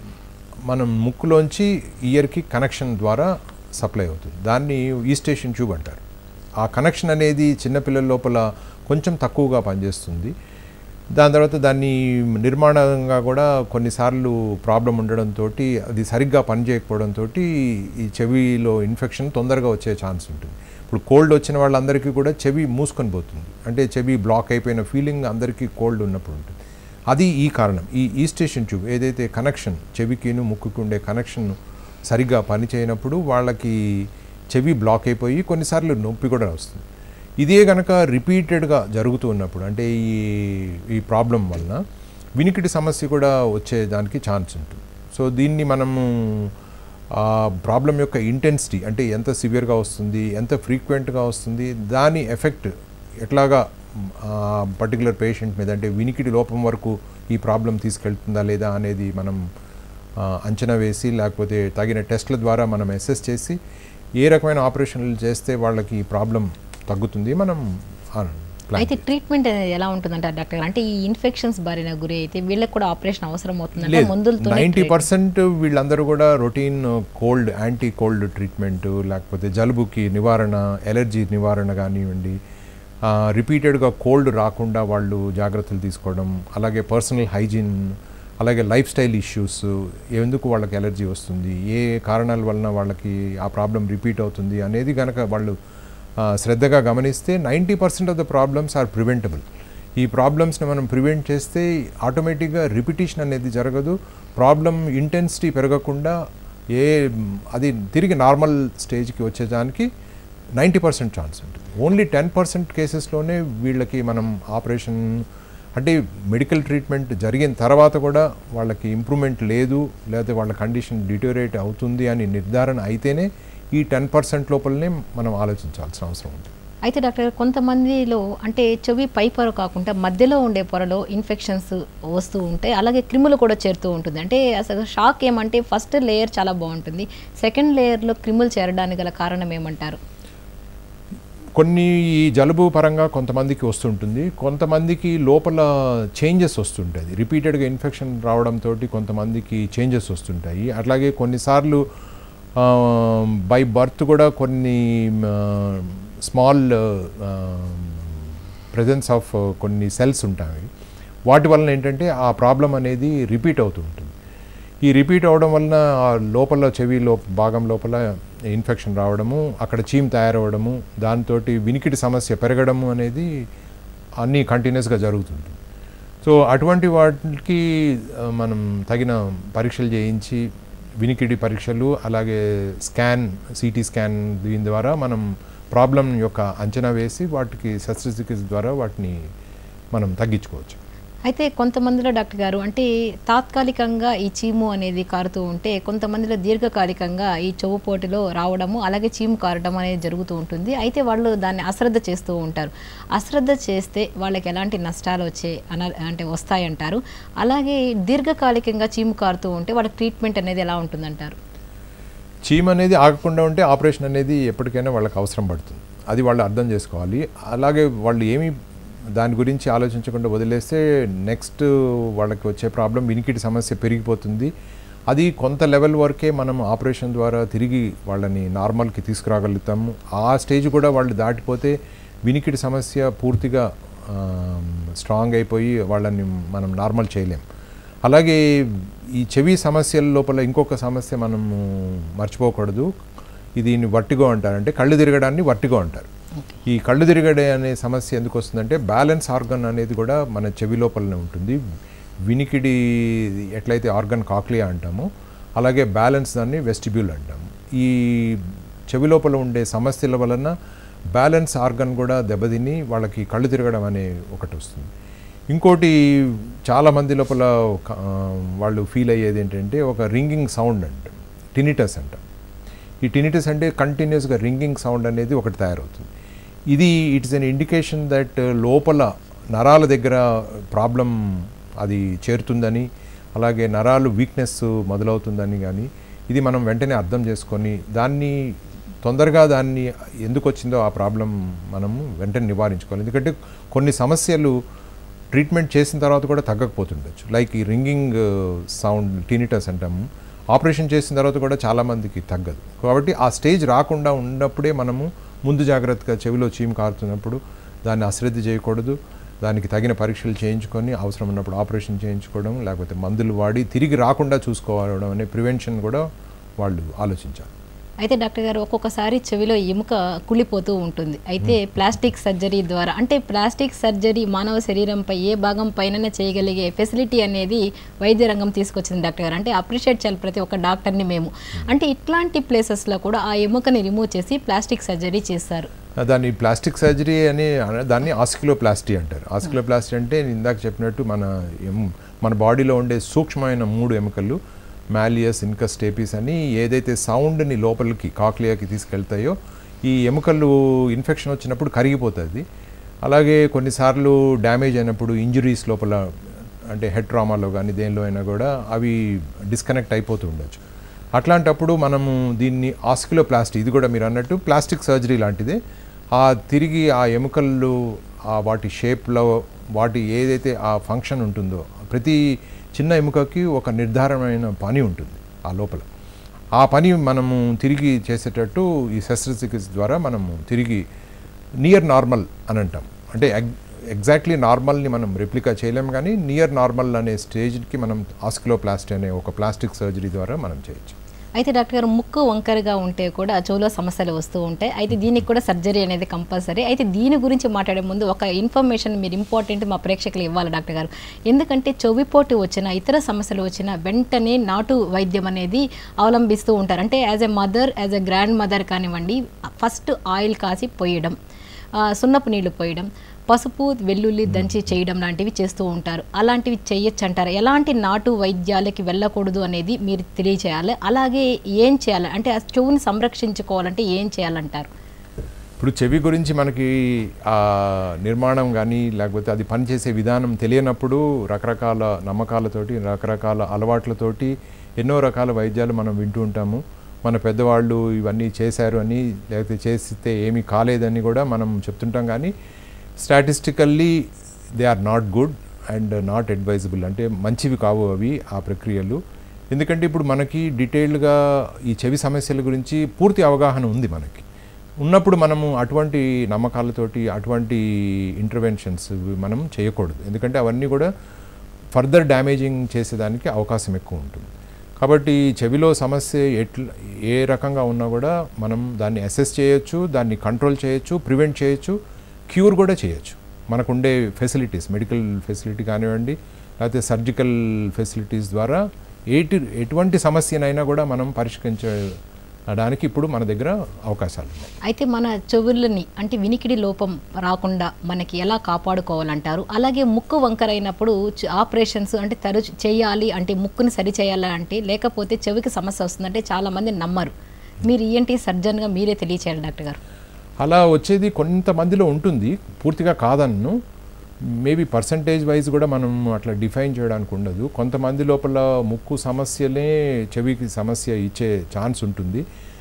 మనం ముక్కులోంచి ఇయర్కి కనెక్షన్ ద్వారా సప్లై అవుతుంది దాన్ని ఈ స్టేషన్ ట్యూబ్ అంటారు ఆ కనెక్షన్ అనేది చిన్నపిల్లల లోపల కొంచెం తక్కువగా పనిచేస్తుంది దాని తర్వాత దాన్ని నిర్మాణంగా కూడా కొన్నిసార్లు ప్రాబ్లం ఉండడంతో అది సరిగ్గా పనిచేయకపోవడంతో ఈ చెవిలో ఇన్ఫెక్షన్ తొందరగా వచ్చే ఛాన్స్ ఉంటుంది ఇప్పుడు కోల్డ్ వచ్చిన వాళ్ళందరికీ కూడా చెవి మూసుకొని పోతుంది అంటే చెవి బ్లాక్ అయిపోయిన ఫీలింగ్ అందరికీ కోల్డ్ ఉన్నప్పుడు ఉంటుంది అది ఈ కారణం ఈ ఈ స్టేషన్ ట్యూబ్ ఏదైతే కనెక్షన్ చెవికిను ముక్కుకి ఉండే కనెక్షన్ సరిగ్గా పనిచేయనప్పుడు వాళ్ళకి చెవి బ్లాక్ అయిపోయి కొన్నిసార్లు నొప్పి కూడా వస్తుంది ఇదే కనుక రిపీటెడ్గా జరుగుతూ ఉన్నప్పుడు అంటే ఈ ఈ ప్రాబ్లం వలన వినికిడి సమస్య కూడా వచ్చే దానికి ఛాన్స్ ఉంటుంది సో దీన్ని మనము ఆ ప్రాబ్లం యొక్క ఇంటెన్సిటీ అంటే ఎంత సివియర్గా వస్తుంది ఎంత ఫ్రీక్వెంట్గా వస్తుంది దాని ఎఫెక్ట్ ఎట్లాగా పర్టికులర్ పేషెంట్ మీద అంటే వినికిడి లోపం వరకు ఈ ప్రాబ్లం తీసుకెళ్తుందా లేదా అనేది మనం ఆ, అంచనా వేసి లేకపోతే తగిన టెస్ట్ల ద్వారా మనం అసెస్ చేసి ఏ రకమైన ఆపరేషన్లు చేస్తే వాళ్ళకి ఈ ప్రాబ్లం తగ్గుతుంది మనం ఆ, plan అయితే ట్రీట్మెంట్ అనేది ఎలా ఉంటుందంటారు డాక్టర్ గారు అంటే ఈ ఇన్ఫెక్షన్స్ బారిన గురి అయితే వీళ్ళకి కూడా ఆపరేషన్ అవసరం అవుతుందంటే లేదు మందులతో నైంటీ పర్సెంట్ వీళ్ళందరూ కూడా routine cold anti cold treatment లేకపోతే జలుబుకి నివారణ ఎలర్జీ నివారణ కానివ్వండి రిపీటెడ్గా కోల్డ్ రాకుండా వాళ్ళు జాగ్రత్తలు తీసుకోవడం అలాగే పర్సనల్ హైజీన్ అలాగే లైఫ్ స్టైల్ ఇష్యూస్ ఎందుకు వాళ్ళకి ఎలర్జీ వస్తుంది ఏ కారణాల వలన వాళ్ళకి ఆ ప్రాబ్లం రిపీట్ అవుతుంది అనేది కనుక వాళ్ళు ఆ, శ్రద్ధగా గమనిస్తే ninety percent of the problems are preventable ఈ ప్రాబ్లమ్స్ని మనం ప్రివెంట్ చేస్తే ఆటోమేటిక్గా రిపిటేషన్ అనేది జరగదు ప్రాబ్లం ఇంటెన్సిటీ పెరగకుండా ఏ అది తిరిగి నార్మల్ స్టేజ్కి వచ్చేదానికి నైంటీ పర్సెంట్ ఛాన్స్ ఉంటుంది ఓన్లీ టెన్ పర్సెంట్ కేసెస్లోనే వీళ్ళకి మనం ఆపరేషన్ అంటే మెడికల్ ట్రీట్మెంట్ జరిగిన తర్వాత కూడా వాళ్ళకి ఇంప్రూవ్మెంట్ లేదు లేకపోతే వాళ్ళ కండిషన్ డిటోరేట్ అవుతుంది అని నిర్ధారణ అయితేనే ఈ టెన్ పర్సెంట్ లోపలనే మనం ఆలోచించాల్సిన అవసరం ఉంది అయితే డాక్టర్ గారు కొంతమందిలో అంటే చెవి పై పొర కాకుండా మధ్యలో ఉండే పొరలో ఇన్ఫెక్షన్స్ వస్తూ ఉంటాయి అలాగే క్రిములు కూడా చేరుతూ ఉంటుంది అంటే అసలు షాక్ ఏమంటే ఫస్ట్ లేయర్ చాలా బాగుంటుంది సెకండ్ లేయర్లో క్రిములు చేరడానికి గల కారణం ఏమంటారు కొన్ని ఈ జలుబు పరంగా కొంతమందికి వస్తుంటుంది కొంతమందికి లోపల చేంజెస్ వస్తుంటుంది రిపీటెడ్గా ఇన్ఫెక్షన్ రావడంతో కొంతమందికి చేంజెస్ వస్తుంటాయి అట్లాగే కొన్నిసార్లు బై బర్త్ కూడా కొన్ని స్మాల్ ప్రజెన్స్ ఆఫ్ కొన్ని సెల్స్ ఉంటాయి వాటి వలన ఏంటంటే ఆ ప్రాబ్లం అనేది రిపీట్ అవుతూ ఉంటుంది ఈ రిపీట్ అవడం వలన ఆ లోపల చెవి లో భాగం లోపల ఇన్ఫెక్షన్ రావడము అక్కడ చీమ్ తయారవడము దాంతో వినికిడి సమస్య పెరగడము అనేది అన్నీ కంటిన్యూస్గా జరుగుతుంది సో అటువంటి వాటికి ఆ, మనం తగిన పరీక్షలు చేయించి వినికిడి పరీక్షలు అలాగే స్కాన్ సిటీ స్కాన్ దీని ద్వారా మనం ప్రాబ్లం యొక్క అంచనా వేసి వాటికి శస్త్రచికిత్స ద్వారా వాటిని మనం తగ్గించుకోవచ్చు అయితే కొంతమందిలో డాక్టర్ గారు అంటే తాత్కాలికంగా ఈ చీము అనేది కారుతూ ఉంటే కొంతమందిలో దీర్ఘకాలికంగా ఈ చెవుపోటులో రావడము అలాగే చీము కారడం అనేది జరుగుతూ ఉంటుంది అయితే వాళ్ళు దాన్ని అశ్రద్ధ చేస్తూ ఉంటారు అశ్రద్ధ చేస్తే వాళ్ళకి ఎలాంటి నష్టాలు వచ్చే అన అంటే వస్తాయంటారు అలాగే దీర్ఘకాలికంగా చీము కారుతూ ఉంటే వాళ్ళకి ట్రీట్మెంట్ అనేది ఎలా ఉంటుందంటారు చీమ్ అనేది ఆగకుండా ఉంటే ఆపరేషన్ అనేది ఎప్పటికైనా వాళ్ళకి అవసరం పడుతుంది అది వాళ్ళు అర్థం చేసుకోవాలి అలాగే వాళ్ళు ఏమి దాని గురించి ఆలోచించకుండా వదిలేస్తే నెక్స్ట్ వాళ్ళకి వచ్చే ప్రాబ్లం వినికిడి సమస్య పెరిగిపోతుంది అది కొంత లెవెల్ వరకే మనం ఆపరేషన్ ద్వారా తిరిగి వాళ్ళని నార్మల్కి తీసుకురాగలుగుతాము ఆ స్టేజ్ కూడా వాళ్ళు దాటిపోతే వినికిడి సమస్య పూర్తిగా స్ట్రాంగ్ అయిపోయి వాళ్ళని మనం నార్మల్ చేయలేం అలాగే ఈ చెవి సమస్యల లోపల ఇంకొక సమస్య మనము మర్చిపోకూడదు దీన్ని వర్టిగో అంటారు అంటే కళ్ళు తిరగడాన్ని వర్టిగో అంటారు ఈ కళ్ళు తిరగడే అనే సమస్య ఎందుకు వస్తుందంటే బ్యాలెన్స్ ఆర్గన్ అనేది కూడా మన చెవి లోపలనే ఉంటుంది వినికిడి ఎట్లయితే ఆర్గన్ కాక్లియా అంటామో అలాగే బ్యాలెన్స్ దాన్ని వెస్టిబ్యూల్ అంటాము ఈ చెవి లోపల ఉండే సమస్యల వలన బ్యాలెన్స్ ఆర్గన్ కూడా దెబ్బతిని వాళ్ళకి కళ్ళు తిరగడం అనే ఒకటి వస్తుంది ఇంకోటి చాలా మంది లోపల ఒక, ఆ, వాళ్ళు ఫీల్ అయ్యేది ఏంటంటే ఒక రింగింగ్ సౌండ్ అంట టినిటస్ అంట ఈ టినిటస్ అంటే కంటిన్యూస్గా రింగింగ్ సౌండ్ అనేది ఒకటి తయారవుతుంది ఇది ఇట్స్ అన్ ఇండికేషన్ దట్ లోపల నరాల దగ్గర ప్రాబ్లం అది చేరుతుందని అలాగే నరాలు వీక్నెస్ మొదలవుతుందని కానీ ఇది మనం వెంటనే అర్థం చేసుకొని దాన్ని తొందరగా దాన్ని ఎందుకు వచ్చిందో ఆ ప్రాబ్లం మనము వెంటనే నివారించుకోవాలి ఎందుకంటే కొన్ని సమస్యలు ట్రీట్మెంట్ చేసిన తర్వాత కూడా తగ్గకపోతుండొచ్చు లైక్ ఈ రింగింగ్ సౌండ్ టీనిటస్ అంటాము ఆపరేషన్ చేసిన తర్వాత కూడా చాలామందికి తగ్గదు కాబట్టి ఆ స్టేజ్ రాకుండా ఉన్నప్పుడే మనము ముందు జాగ్రత్తగా చెవిలో చీము కారుతున్నప్పుడు దాన్ని అశ్రద్ధ చేయకూడదు దానికి తగిన పరీక్షలు చేయించుకొని అవసరం ఉన్నప్పుడు ఆపరేషన్ చేయించుకోవడం లేకపోతే మందులు వాడి తిరిగి రాకుండా చూసుకోవడం అనే ప్రివెన్షన్ కూడా వాళ్ళు ఆలోచించాలి అయితే డాక్టర్ గారు ఒక్కొక్కసారి చెవిలో ఎముక కుళ్ళిపోతూ ఉంటుంది అయితే ప్లాస్టిక్ సర్జరీ ద్వారా అంటే ప్లాస్టిక్ సర్జరీ మానవ శరీరంపై ఏ భాగం పైన చేయగలిగే ఫెసిలిటీ అనేది వైద్య రంగం తీసుకొచ్చింది డాక్టర్ గారు అంటే అప్రిషియేట్ చేయాలి ప్రతి ఒక్క డాక్టర్ని మేము అంటే ఇట్లాంటి ప్లేసెస్లో కూడా ఆ ఎముకని రిమూవ్ చేసి ప్లాస్టిక్ సర్జరీ చేస్తారు దాన్ని ప్లాస్టిక్ సర్జరీ అని అన- దాన్ని ఆస్కిలోప్లాస్టీ అంటారు ఆస్కిలోప్లాస్టీ అంటే నేను ఇందాక చెప్పినట్టు మన ఎం- మన బాడీలో ఉండే సూక్ష్మమైన మూడు ఎముకలు మాలియస్ ఇన్కస్ టేపీస్ అని ఏదైతే సౌండ్ని లోపలికి కాక్లియాకి తీసుకెళ్తాయో ఈ ఎముకలు ఇన్ఫెక్షన్ వచ్చినప్పుడు కరిగిపోతుంది అలాగే కొన్నిసార్లు డ్యామేజ్ అయినప్పుడు ఇంజురీస్ లోపల అంటే హెడ్ ట్రామాలో కానీ దేనిలో అయినా కూడా అవి డిస్కనెక్ట్ అయిపోతూ ఉండొచ్చు అట్లాంటప్పుడు మనము దీన్ని ఆస్కిలోప్లాస్టీ ఇది కూడా మీరు అన్నట్టు ప్లాస్టిక్ సర్జరీ లాంటిదే ఆ తిరిగి ఆ ఎముకలు ఆ వాటి షేప్లో వాటి ఏదైతే ఆ ఫంక్షన్ ఉంటుందో ప్రతి చిన్న ఎముకకి ఒక నిర్ధారణమైన పని ఉంటుంది ఆ లోపల ఆ పని మనము తిరిగి చేసేటట్టు ఈ శస్త్రచికిత్స ద్వారా మనము తిరిగి నియర్ నార్మల్ అని అంటాం అంటే ఎగ్ ఎగ్జాక్ట్లీ నార్మల్ని మనం రెప్లికా చేయలేం కానీ నియర్ నార్మల్ అనే స్టేజ్కి మనం ఆస్కిలోప్లాస్టీ అనే ఒక ప్లాస్టిక్ సర్జరీ ద్వారా మనం చేయొచ్చు అయితే డాక్టర్ గారు ముక్కు వంకరగా ఉంటే కూడా చెవులో సమస్యలు వస్తూ ఉంటాయి అయితే దీనికి కూడా సర్జరీ అనేది కంపల్సరీ అయితే దీని గురించి మాట్లాడే ముందు ఒక ఇన్ఫర్మేషన్ మీరు ఇంపార్టెంట్ మా ప్రేక్షకులు ఇవ్వాలి డాక్టర్ గారు ఎందుకంటే చెవిపోటు వచ్చిన ఇతర సమస్యలు వచ్చిన వెంటనే నాటు వైద్యం అనేది అవలంబిస్తూ ఉంటారు అంటే as a mother as a grandmother కానివ్వండి ఫస్ట్ ఆయిల్ కాసి పోయడం ఆ, సున్నపు నీళ్లు పోయడం పసుపు వెల్లుల్లి దంచి చేయడం లాంటివి చేస్తూ ఉంటారు అలాంటివి చేయొచ్చు అంటారు ఎలాంటి నాటు వైద్యాలకి వెళ్ళకూడదు అనేది మీరు తెలియచేయాలి అలాగే ఏం చేయాలి అంటే ఆ చెవుని సంరక్షించుకోవాలంటే ఏం చేయాలంటారు ఇప్పుడు చెవి గురించి మనకి ఆ నిర్మాణం కానీ లేకపోతే అది పనిచేసే విధానం తెలియనప్పుడు రకరకాల నమ్మకాలతోటి రకరకాల అలవాట్లతోటి ఎన్నో రకాల వైద్యాలు మనం వింటూ ఉంటాము మన పెద్దవాళ్ళు ఇవన్నీ చేశారు అని లేకపోతే చేస్తే ఏమీ కాలేదని కూడా మనం చెప్తుంటాం కానీ statistically they are not good and not advisable అంటే మంచివి కావు అవి ఆ ప్రక్రియలు ఎందుకంటే ఇప్పుడు మనకి డీటెయిల్డ్గా ఈ చెవి సమస్యల గురించి పూర్తి అవగాహన ఉంది మనకి ఉన్నప్పుడు మనము అటువంటి నమ్మకాలతోటి అటువంటి ఇంటర్వెన్షన్స్ మనం చేయకూడదు ఎందుకంటే అవన్నీ కూడా ఫర్దర్ డ్యామేజింగ్ చేసేదానికి అవకాశం ఎక్కువ ఉంటుంది కాబట్టి చెవిలో సమస్య ఎట్లా ఏ రకంగా ఉన్నా కూడా మనం దాన్ని అసెస్ చేయొచ్చు దాన్ని కంట్రోల్ చేయొచ్చు ప్రివెంట్ చేయొచ్చు క్యూర్ కూడా చేయొచ్చు మనకుండే ఫెసిలిటీస్ మెడికల్ ఫెసిలిటీ కానివ్వండి లేకపోతే సర్జికల్ ఫెసిలిటీస్ ద్వారా ఏటి ఎటువంటి సమస్యనైనా కూడా మనం పరిష్కరించడానికి ఇప్పుడు మన దగ్గర అవకాశాలు ఉన్నాయి అయితే మన చెవులని అంటే వినికిడి లోపం రాకుండా మనకి ఎలా కాపాడుకోవాలంటారు అలాగే ముక్కు వంకరైనప్పుడు చ- ఆపరేషన్స్ అంటే తరచు చేయాలి అంటే ముక్కుని సరి చేయాలి అంటే లేకపోతే చెవికి సమస్య వస్తుందంటే చాలామంది నమ్మరు మీరు ఈఎన్టీ సర్జన్గా మీరే తెలియచేయాలి డాక్టర్ గారు అలా వచ్చేది కొంతమందిలో ఉంటుంది పూర్తిగా కాదన్ను మేబీ పర్సంటేజ్ వైజ్ కూడా మనం అట్లా డిఫైన్ చేయడానికి ఉండదు కొంతమంది లోపల ముక్కు సమస్యలే చెవికి సమస్య ఇచ్చే ఛాన్స్ ఉంటుంది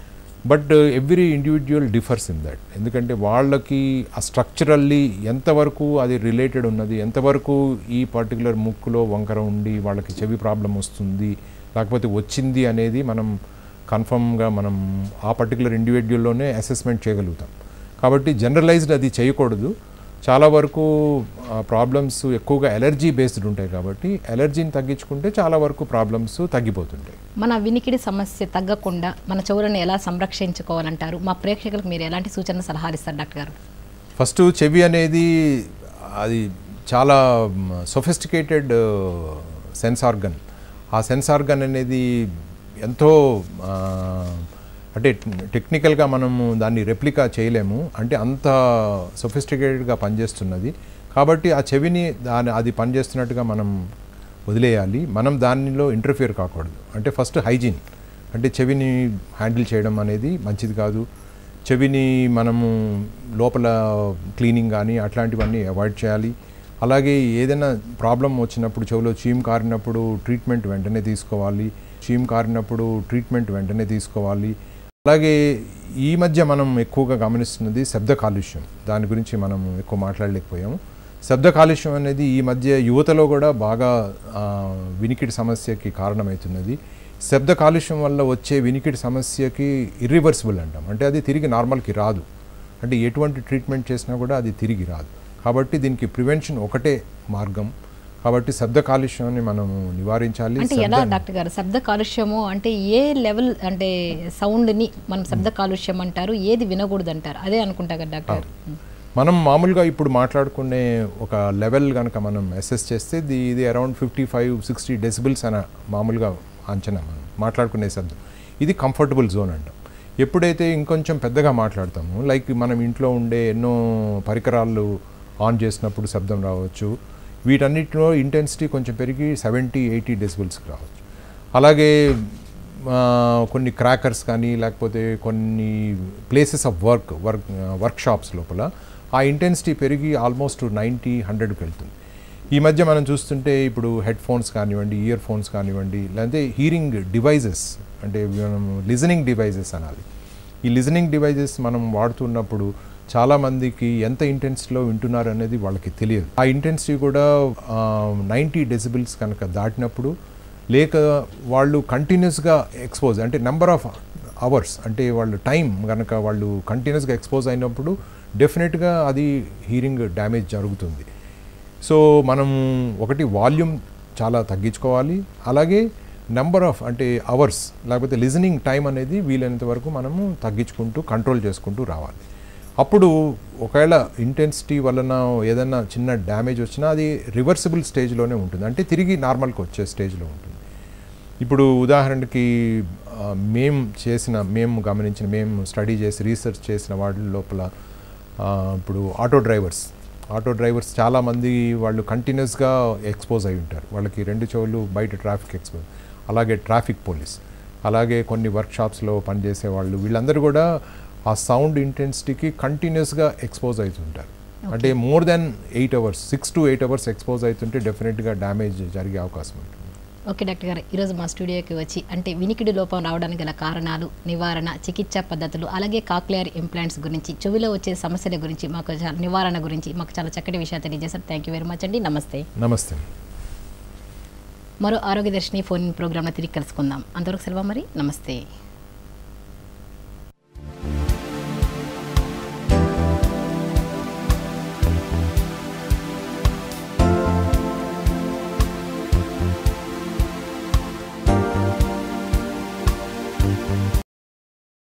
but every individual differs in that ఎందుకంటే వాళ్ళకి ఆ స్ట్రక్చరల్లీ ఎంతవరకు అది రిలేటెడ్ ఉన్నది ఎంతవరకు ఈ పర్టికులర్ ముక్కులో వంకర ఉండి వాళ్ళకి చెవి ప్రాబ్లం వస్తుంది లేకపోతే వచ్చింది అనేది మనం కన్ఫర్మ్గా మనం ఆ పర్టికులర్ ఇండివిజువల్లోనే అసెస్మెంట్ చేయగలుగుతాం కాబట్టి జనరలైజ్డ్ అది చేయకూడదు చాలా వరకు ప్రాబ్లమ్స్ ఎక్కువగా ఎలర్జీ బేస్డ్ ఉంటాయి కాబట్టి ఎలర్జీని తగ్గించుకుంటే చాలా వరకు ప్రాబ్లమ్స్ తగ్గిపోతుంటాయి మన వినికిడి సమస్య తగ్గకుండా మన చెవులను ఎలా సంరక్షించుకోవాలంటారు మా ప్రేక్షకులకు మీరు ఎలాంటి సూచన సలహాలు ఇస్తారు డాక్టర్ గారు ఫస్ట్ చెవి అనేది అది చాలా సొఫిస్టికేటెడ్ సెన్స్ ఆర్గన్ ఆ సెన్స్ ఆర్గన్ అనేది ఎంతో ఆ, అంటే టెక్నికల్గా మనము దాన్ని రెప్లికా చేయలేము అంటే అంత సొఫిస్టికేటెడ్గా పనిచేస్తున్నది కాబట్టి ఆ చెవిని దాని అది పనిచేస్తున్నట్టుగా మనం వదిలేయాలి మనం దానిలో ఇంటర్ఫియర్ కాకూడదు అంటే ఫస్ట్ హైజీన్ అంటే చెవిని హ్యాండిల్ చేయడం అనేది మంచిది కాదు చెవిని మనము లోపల క్లీనింగ్ కానీ అట్లాంటివన్నీ అవాయిడ్ చేయాలి అలాగే ఏదైనా ప్రాబ్లం వచ్చినప్పుడు చెవిలో చీమ్ కారినప్పుడు ట్రీట్మెంట్ వెంటనే తీసుకోవాలి చీమ్ కారినప్పుడు ట్రీట్మెంట్ వెంటనే తీసుకోవాలి అలాగే ఈ మధ్య మనం ఎక్కువగా గమనిస్తున్నది శబ్ద కాలుష్యం దాని గురించి మనం ఎక్కువ మాట్లాడలేకపోయాము శబ్ద కాలుష్యం అనేది ఈ మధ్య యువతలో కూడా బాగా ఆ, వినికిడి సమస్యకి కారణమవుతున్నది శబ్ద కాలుష్యం వల్ల వచ్చే వినికిడి సమస్యకి ఇర్రివర్సిబుల్ అంటాం అంటే అది తిరిగి నార్మల్కి రాదు అంటే ఎటువంటి ట్రీట్మెంట్ చేసినా కూడా అది తిరిగి రాదు కాబట్టి దీనికి ప్రివెన్షన్ ఒకటే మార్గం కాబట్టి శబ్ద కాలుష్యాన్ని మనము నివారించాలి అంటే ఎలా శబ్ద- డాక్టర్ గారు శబ్ద కాలుష్యము అంటే ఏ లెవెల్ అంటే సౌండ్ని మనం శబ్ద కాలుష్యం అంటారు ఏది వినకూడదు అంటారు అదే అనుకుంటా కదా డాక్టర్ గారు మనం మామూలుగా ఇప్పుడు మాట్లాడుకునే ఒక లెవెల్ కనుక మనం అసెస్ చేస్తే ఇది ఇది around fifty five sixty decibels అన మామూలుగా అంచనా మనం మాట్లాడుకునే శబ్దం ఇది కంఫర్టబుల్ జోన్ అంటాం ఎప్పుడైతే ఇంకొంచెం పెద్దగా మాట్లాడతామో లైక్ మనం ఇంట్లో ఉండే ఎన్నో పరికరాలు ఆన్ చేసినప్పుడు శబ్దం రావచ్చు వీటన్నిటిలో ఇంటెన్సిటీ కొంచెం పెరిగి సెవెంటీ ఎయిటీ డెసిబుల్స్కి రావచ్చు అలాగే ఆ, కొన్ని క్రాకర్స్ కానీ లేకపోతే కొన్ని places of work work workshops లోపల ఆ ఇంటెన్సిటీ పెరిగి ఆల్మోస్ట్ నైంటీ హండ్రెడ్కి వెళ్తుంది ఈ మధ్య మనం చూస్తుంటే ఇప్పుడు హెడ్ ఫోన్స్ కానివ్వండి ఇయర్ ఫోన్స్ కానివ్వండి లేదంటే హీరింగ్ డివైజెస్ అంటే మనం లిజనింగ్ డివైజెస్ అనాలి ఈ లిజనింగ్ డివైజెస్ మనం వాడుతున్నప్పుడు చాలామందికి ఎంత ఇంటెన్సిటీలో వింటున్నారు అనేది వాళ్ళకి తెలియదు ఆ ఇంటెన్సిటీ కూడా నైంటీ డెసిబిల్స్ కనుక దాటినప్పుడు లేక వాళ్ళు కంటిన్యూస్గా ఎక్స్పోజ్ అంటే నెంబర్ ఆఫ్ అవర్స్ అంటే వాళ్ళు టైం కనుక వాళ్ళు కంటిన్యూస్గా ఎక్స్పోజ్ అయినప్పుడు డెఫినెట్గా అది హీరింగ్ డ్యామేజ్ జరుగుతుంది సో మనం ఒకటి వాల్యూమ్ చాలా తగ్గించుకోవాలి అలాగే నెంబర్ ఆఫ్ అంటే అవర్స్ లేకపోతే లిజనింగ్ టైం అనేది వీలైనంత వరకు మనము తగ్గించుకుంటూ కంట్రోల్ చేసుకుంటూ రావాలి అప్పుడు ఒకవేళ ఇంటెన్సిటీ వలన ఏదైనా చిన్న డ్యామేజ్ వచ్చినా అది రివర్సిబుల్ స్టేజ్లోనే ఉంటుంది అంటే తిరిగి నార్మల్కి వచ్చే స్టేజ్లో ఉంటుంది ఇప్పుడు ఉదాహరణకి ఆ, మేము చేసిన మేము గమనించిన మేము స్టడీ చేసి రీసెర్చ్ చేసిన వాటి లోపల ఆ, ఇప్పుడు ఆటో డ్రైవర్స్ ఆటో డ్రైవర్స్ చాలామంది వాళ్ళు కంటిన్యూస్గా ఎక్స్పోజ్ అయి ఉంటారు వాళ్ళకి రెండు చెవులు బయట ట్రాఫిక్ ఎక్స్పోజ్ అలాగే ట్రాఫిక్ పోలీస్ అలాగే కొన్ని వర్క్షాప్స్లో పనిచేసే వాళ్ళు వీళ్ళందరూ కూడా ఆ సౌండ్ ఇంటెన్సిటీకి కంటిన్యూస్గా ఎక్స్పోజ్ అవుతుంటారు అంటే more than eight hours six to eight hours expose అవుతుంటే డెఫినెట్గా డ్యామేజ్ జరిగే అవకాశం ఉంటుంది ఓకే డాక్టర్ గారు ఈరోజు మా స్టూడియోకి వచ్చి అంటే వినికిడి లోపం రావడానికి గల కారణాలు నివారణ చికిత్సా పద్ధతులు అలాగే కాక్లియర్ ఇంప్లాంట్స్ గురించి చెవిలో వచ్చే సమస్యల గురించి మాకు చాలా నివారణ గురించి మాకు చాలా చక్కటి విషయాలు తెలియజేశారు థ్యాంక్ యూ వెరీ మచ్ అండి నమస్తే నమస్తే మరో ఆరోగ్య దర్శిని ఫోన్ ప్రోగ్రామ్లో తిరిగి కలుసుకుందాం అంతవరకు సెలవు మరి నమస్తే